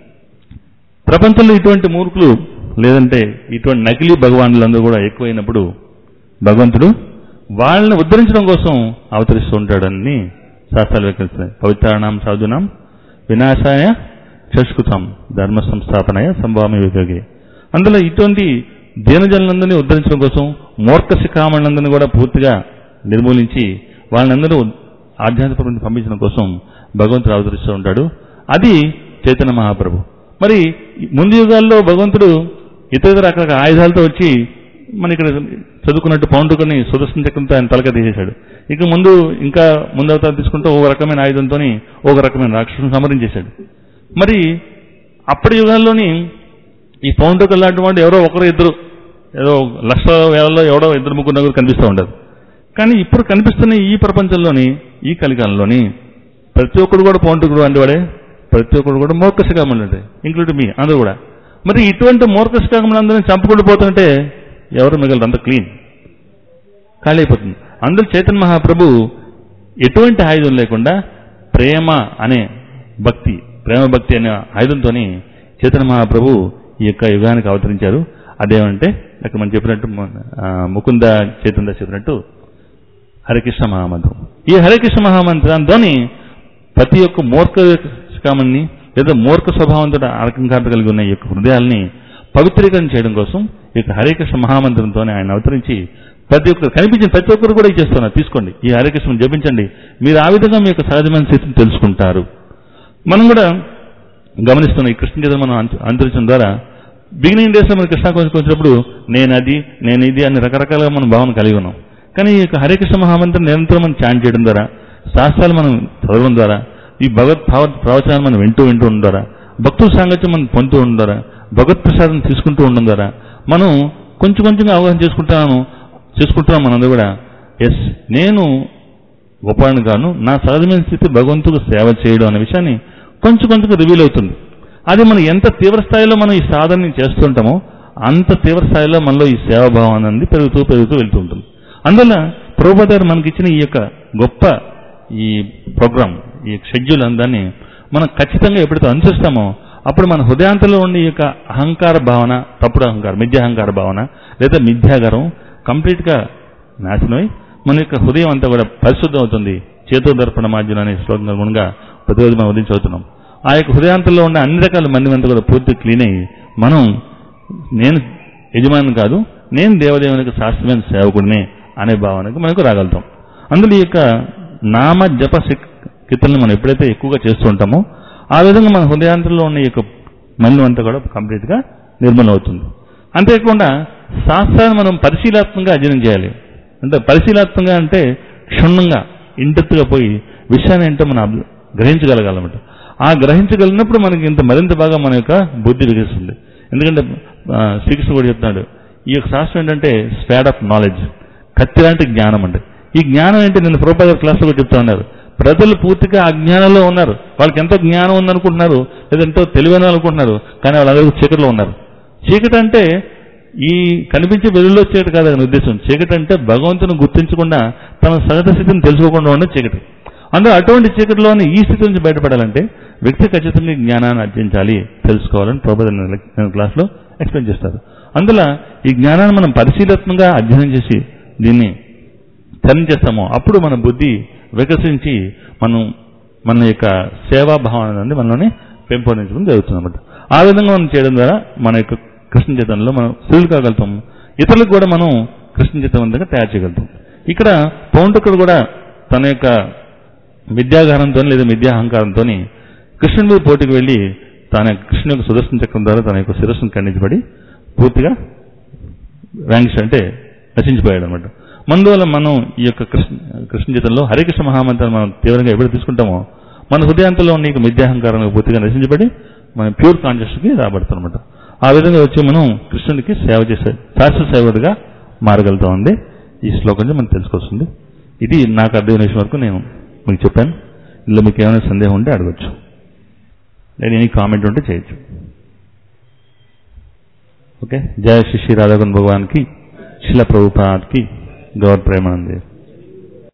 ప్రపంచంలో ఇటువంటి మూర్ఖులు లేదంటే ఇటువంటి నకిలీ భగవానులందరూ కూడా ఎక్కువైనప్పుడు భగవంతుడు వాళ్ళని ఉద్ధరించడం కోసం అవతరిస్తూ ఉంటాడని శాస్త్రాలు వ్యక్తిస్తున్నాయి పవిత్రాణం సాధునాం వినాశాయ చష్కుతాం ధర్మ సంస్థాపనాయ సంభామి వివేగి అందులో ఇటువంటి దీనజనులందరినీ ఉద్ధరించడం కోసం మూర్ఖ శిఖామణులందరినీ కూడా పూర్తిగా నిర్మూలించి వాళ్ళందరూ ఆధ్యాత్మిక పంపించడం కోసం భగవంతుడు అవతరిస్తూ ఉంటాడు అది చైతన్య మహాప్రభు మరి ముందు యుగాల్లో భగవంతుడు ఇతర ఇతర అక్కడ ఆయుధాలతో వచ్చి మన ఇక్కడ చదువుకున్నట్టు పౌండ్రుకొని సుదర్శన చక్రంతో ఆయన తలక తీసేశాడు ఇక ముందు ఇంకా ముందు అవతారం తీసుకుంటూ ఒక రకమైన ఆయుధంతో ఒక రకమైన రాక్షసుని సంహరించేశాడు మరి అప్పటి యుగాల్లోని ఈ పౌండ్రుకల్ లాంటి వాడు ఎవరో ఒకరు ఇద్దరు ఏదో లక్ష వేలలో ఎవడో ఇద్దరు ముగ్గురు నలుగురు కనిపిస్తూ ఉండదు కానీ ఇప్పుడు కనిపిస్తున్న ఈ ప్రపంచంలోని ఈ కలికాలంలోని ప్రతి ఒక్కడు కూడా పౌండ్రుకుడు అంటేవాడే ప్రతి ఒక్కడు కూడా మూర్ఖశిఖామణులు అంటే ఇంక్లూడింగ్ మీ అందరూ కూడా మరి ఇటువంటి మూర్ఖశిఖామణులందరినీ చంపుకుంటూ పోతుంటే ఎవరు మిగలరు అంత క్లీన్ ఖాళీ అయిపోతుంది అందులో చైతన్య మహాప్రభు ఎటువంటి ఆయుధం లేకుండా ప్రేమ అనే భక్తి ప్రేమ భక్తి అనే ఆయుధంతో చైతన్య మహాప్రభు ఈ యొక్క యుగానికి అవతరించారు అదేమంటే అక్కడ మనం చెప్పినట్టు ఆ, ముకుంద చైతన్య చెప్పినట్టు హరికృష్ణ మహామంత్రం ఈ హరికృష్ణ మహామంత్రంతోని ప్రతి ఒక్క మూర్ఖ కామన్ని లేదా మూర్ఖ స్వభావంతో అరకంకారత కలిగి ఉన్న ఈ యొక్క హృదయాల్ని పవిత్రీకరణ చేయడం కోసం ఈ యొక్క హరికృష్ణ మహామంత్రంతోనే ఆయన అవతరించి ప్రతి ఒక్కరు కనిపించిన ప్రతి ఒక్కరు కూడా ఇచ్చేస్తున్నారు తీసుకోండి ఈ హరికృష్ణను జపించండి మీరు ఆ విధంగా మీ యొక్క సహజమైన స్థితిని తెలుసుకుంటారు మనం కూడా గమనిస్తున్నాం ఈ కృష్ణ గీతను మనం అంచ- అనుసరించడం ద్వారా బిగినింగ్ డేస్లో మన కృష్ణ కొంచెం వచ్చినప్పుడు నేను అది నేను ఇది అని రకరకాలుగా మనం భావన కలిగి ఉన్నాం కానీ ఈ యొక్క హరికృష్ణ మహామంత్రం నిరంతరం మనం చాంట్ చేయడం ద్వారా శాస్త్రాలు మనం చదవడం ద్వారా ఈ భగవత్ భావ ప్రవచనాలు మనం వింటూ వింటూ ఉండడం ద్వారా భక్తుల సాంగత్యం మనం పొందుతూ ఉండడం ద్వారా భగవత్ ప్రసాదం తీసుకుంటూ ఉండడం ద్వారా మనం కొంచెం కొంచెంగా అవగాహన చేసుకుంటాము చేసుకుంటున్నాం మనందరూ కూడా ఎస్ నేను గొప్పవాడిని గాను నా సహజమైన స్థితి భగవంతుడు సేవ చేయడం అనే విషయాన్ని కొంచెం కొంచెం రివీల్ అవుతుంది అది మనం ఎంత తీవ్ర స్థాయిలో మనం ఈ సాధనని చేస్తుంటామో అంత తీవ్ర స్థాయిలో మనలో ఈ సేవాభావం అనేది పెరుగుతూ పెరుగుతూ వెళ్తూ ఉంటుంది అందువల్ల ప్రభుపాద గారు మనకి ఇచ్చిన ఈ యొక్క గొప్ప ఈ ప్రోగ్రామ్ ఈ షెడ్యూల్ అందాన్ని మనం ఖచ్చితంగా ఎప్పుడైతే అనుసరిస్తామో అప్పుడు మన హృదయాంతలో ఉండే ఈ యొక్క అహంకార భావన తప్పుడు అహంకారం మిథ్యాహంకార భావన లేదా మిథ్యాగరం కంప్లీట్గా నాశనమై మన యొక్క హృదయం అంతా కూడా పరిశుద్ధం అవుతుంది చేతో దర్పణ మాధ్యం అనే శ్లోకం గుణంగా ప్రతిరోజు మనం ఉదయం చదువుతున్నాం ఆ యొక్క హృదయాంతంలో ఉన్న అన్ని రకాల మంది అంతా కూడా పూర్తి క్లీన్ అయ్యి మనం నేను యజమాని కాదు నేను దేవదేవునికి శాస్త్రమైన సేవకుడినే అనే భావనకు మనకు రాగలుగుతాం అందులో ఈ యొక్క నామ జప కీర్తనలు మనం ఎప్పుడైతే ఎక్కువగా చేస్తూ ఉంటామో ఆ విధంగా మన హృదయాంతరంలో ఉన్న ఈ యొక్క మలినం అంతా కూడా కంప్లీట్గా నిర్మూలన అవుతుంది అంతేకాకుండా శాస్త్రాన్ని మనం పరిశీలాత్మకంగా అధ్యయనం చేయాలి అంటే పరిశీలాత్మకంగా అంటే క్షుణ్ణంగా ఇంటెత్తుగా పోయి విషయాన్ని ఏంటో మనం అబ్- గ్రహించగలగాలన్నమాట ఆ గ్రహించగలిగినప్పుడు మనకి ఇంత మరింత బాగా మన యొక్క బుద్ధి వికసిస్తుంది ఎందుకంటే ఆ, శ్రీకృష్ణ కూడా చెప్తున్నాడు ఈ యొక్క శాస్త్రం ఏంటంటే స్పాడ్ ఆఫ్ నాలెడ్జ్ కత్తి లాంటి జ్ఞానం అంటే ఈ జ్ఞానం ఏంటి నేను ప్రోపాదర్ క్లాస్లో కూడా చెప్తా ఉన్నారు ప్రజలు పూర్తిగా అజ్ఞానంలో ఉన్నారు వాళ్ళకి ఎంతో జ్ఞానం ఉందనుకుంటున్నారు లేదా ఎంతో తెలివైన వాళ్ళు అనుకుంటున్నారు కానీ వాళ్ళందరూ చీకటిలో ఉన్నారు చీకటి అంటే ఈ కనిపించే వెలుగులో చీకటి కాదు అనే ఉద్దేశం చీకటి అంటే భగవంతుని గుర్తించకుండా తన సహజ స్థితిని తెలుసుకోకుండా ఉండే చీకటి అందులో అటువంటి చీకటిలోని ఈ స్థితి నుంచి బయటపడాలంటే వ్యక్తి ఖచ్చితంగా ఈ జ్ఞానాన్ని అర్జించాలి తెలుసుకోవాలని ప్రభుత్వ నేను క్లాస్లో ఎక్స్ప్లెయిన్ చేస్తారు అందులో ఈ జ్ఞానాన్ని మనం పరిశీలనాత్మకంగా అధ్యయనం చేసి దీన్ని ధ్యానం చేస్తామో అప్పుడు మన బుద్ధి వికసించి మనం మన యొక్క సేవాభావం అనేది మనలోనే పెంపొందించడం జరుగుతుంది అనమాట ఆ విధంగా మనం చేయడం ద్వారా మన యొక్క కృష్ణ చైతన్యంలో మనం స్త్రీలు కాగలుగుతాం ఇతరులకు కూడా మనం కృష్ణ చైతన్యంగా తయారు చేయగలుగుతాం ఇక్కడ పౌండకుడు కూడా తన యొక్క విద్యాగారంతో లేదా విద్యాహంకారంతో కృష్ణుడి మీద పోటీకి వెళ్ళి తన కృష్ణుని యొక్క సుదర్శన చక్రం ద్వారా తన యొక్క శిరస్సును ఖండించబడి పూర్తిగా వ్యాంగ్స్ అంటే నశించిపోయాడు అనమాట అందువల్ల మనం ఈ యొక్క కృష్ణ కృష్ణ జీతంలో హరికృష్ణ మహామంత్రాన్ని మనం తీవ్రంగా ఎప్పుడు తీసుకుంటామో మన హృదయాంతంలో ఉన్న ఈ విద్యాహంకారం పూర్తిగా నశించబడి మనం ప్యూర్ కాన్షియస్కి రాబడతాం అనమాట ఆ విధంగా వచ్చి మనం కృష్ణుడికి సేవ చేసే శాశ్వత సేవకుడిగా మారగలుగుతాం ఉంది ఈ శ్లోకం నుంచి మనం తెలుసుకోవాల్సింది ఇది నాకు అర్థమైన విషయం వరకు నేను మీకు చెప్పాను ఇందులో మీకు ఏమైనా సందేహం ఉంటే అడగచ్చు లేదా ఎనీ కామెంట్ ఉంటే చేయొచ్చు ఓకే జయ శ్రీ శ్రీ రాధాగన్ భగవాన్ కి శిల ప్రభుపాద్ కి గౌర్ ప్రేమానందే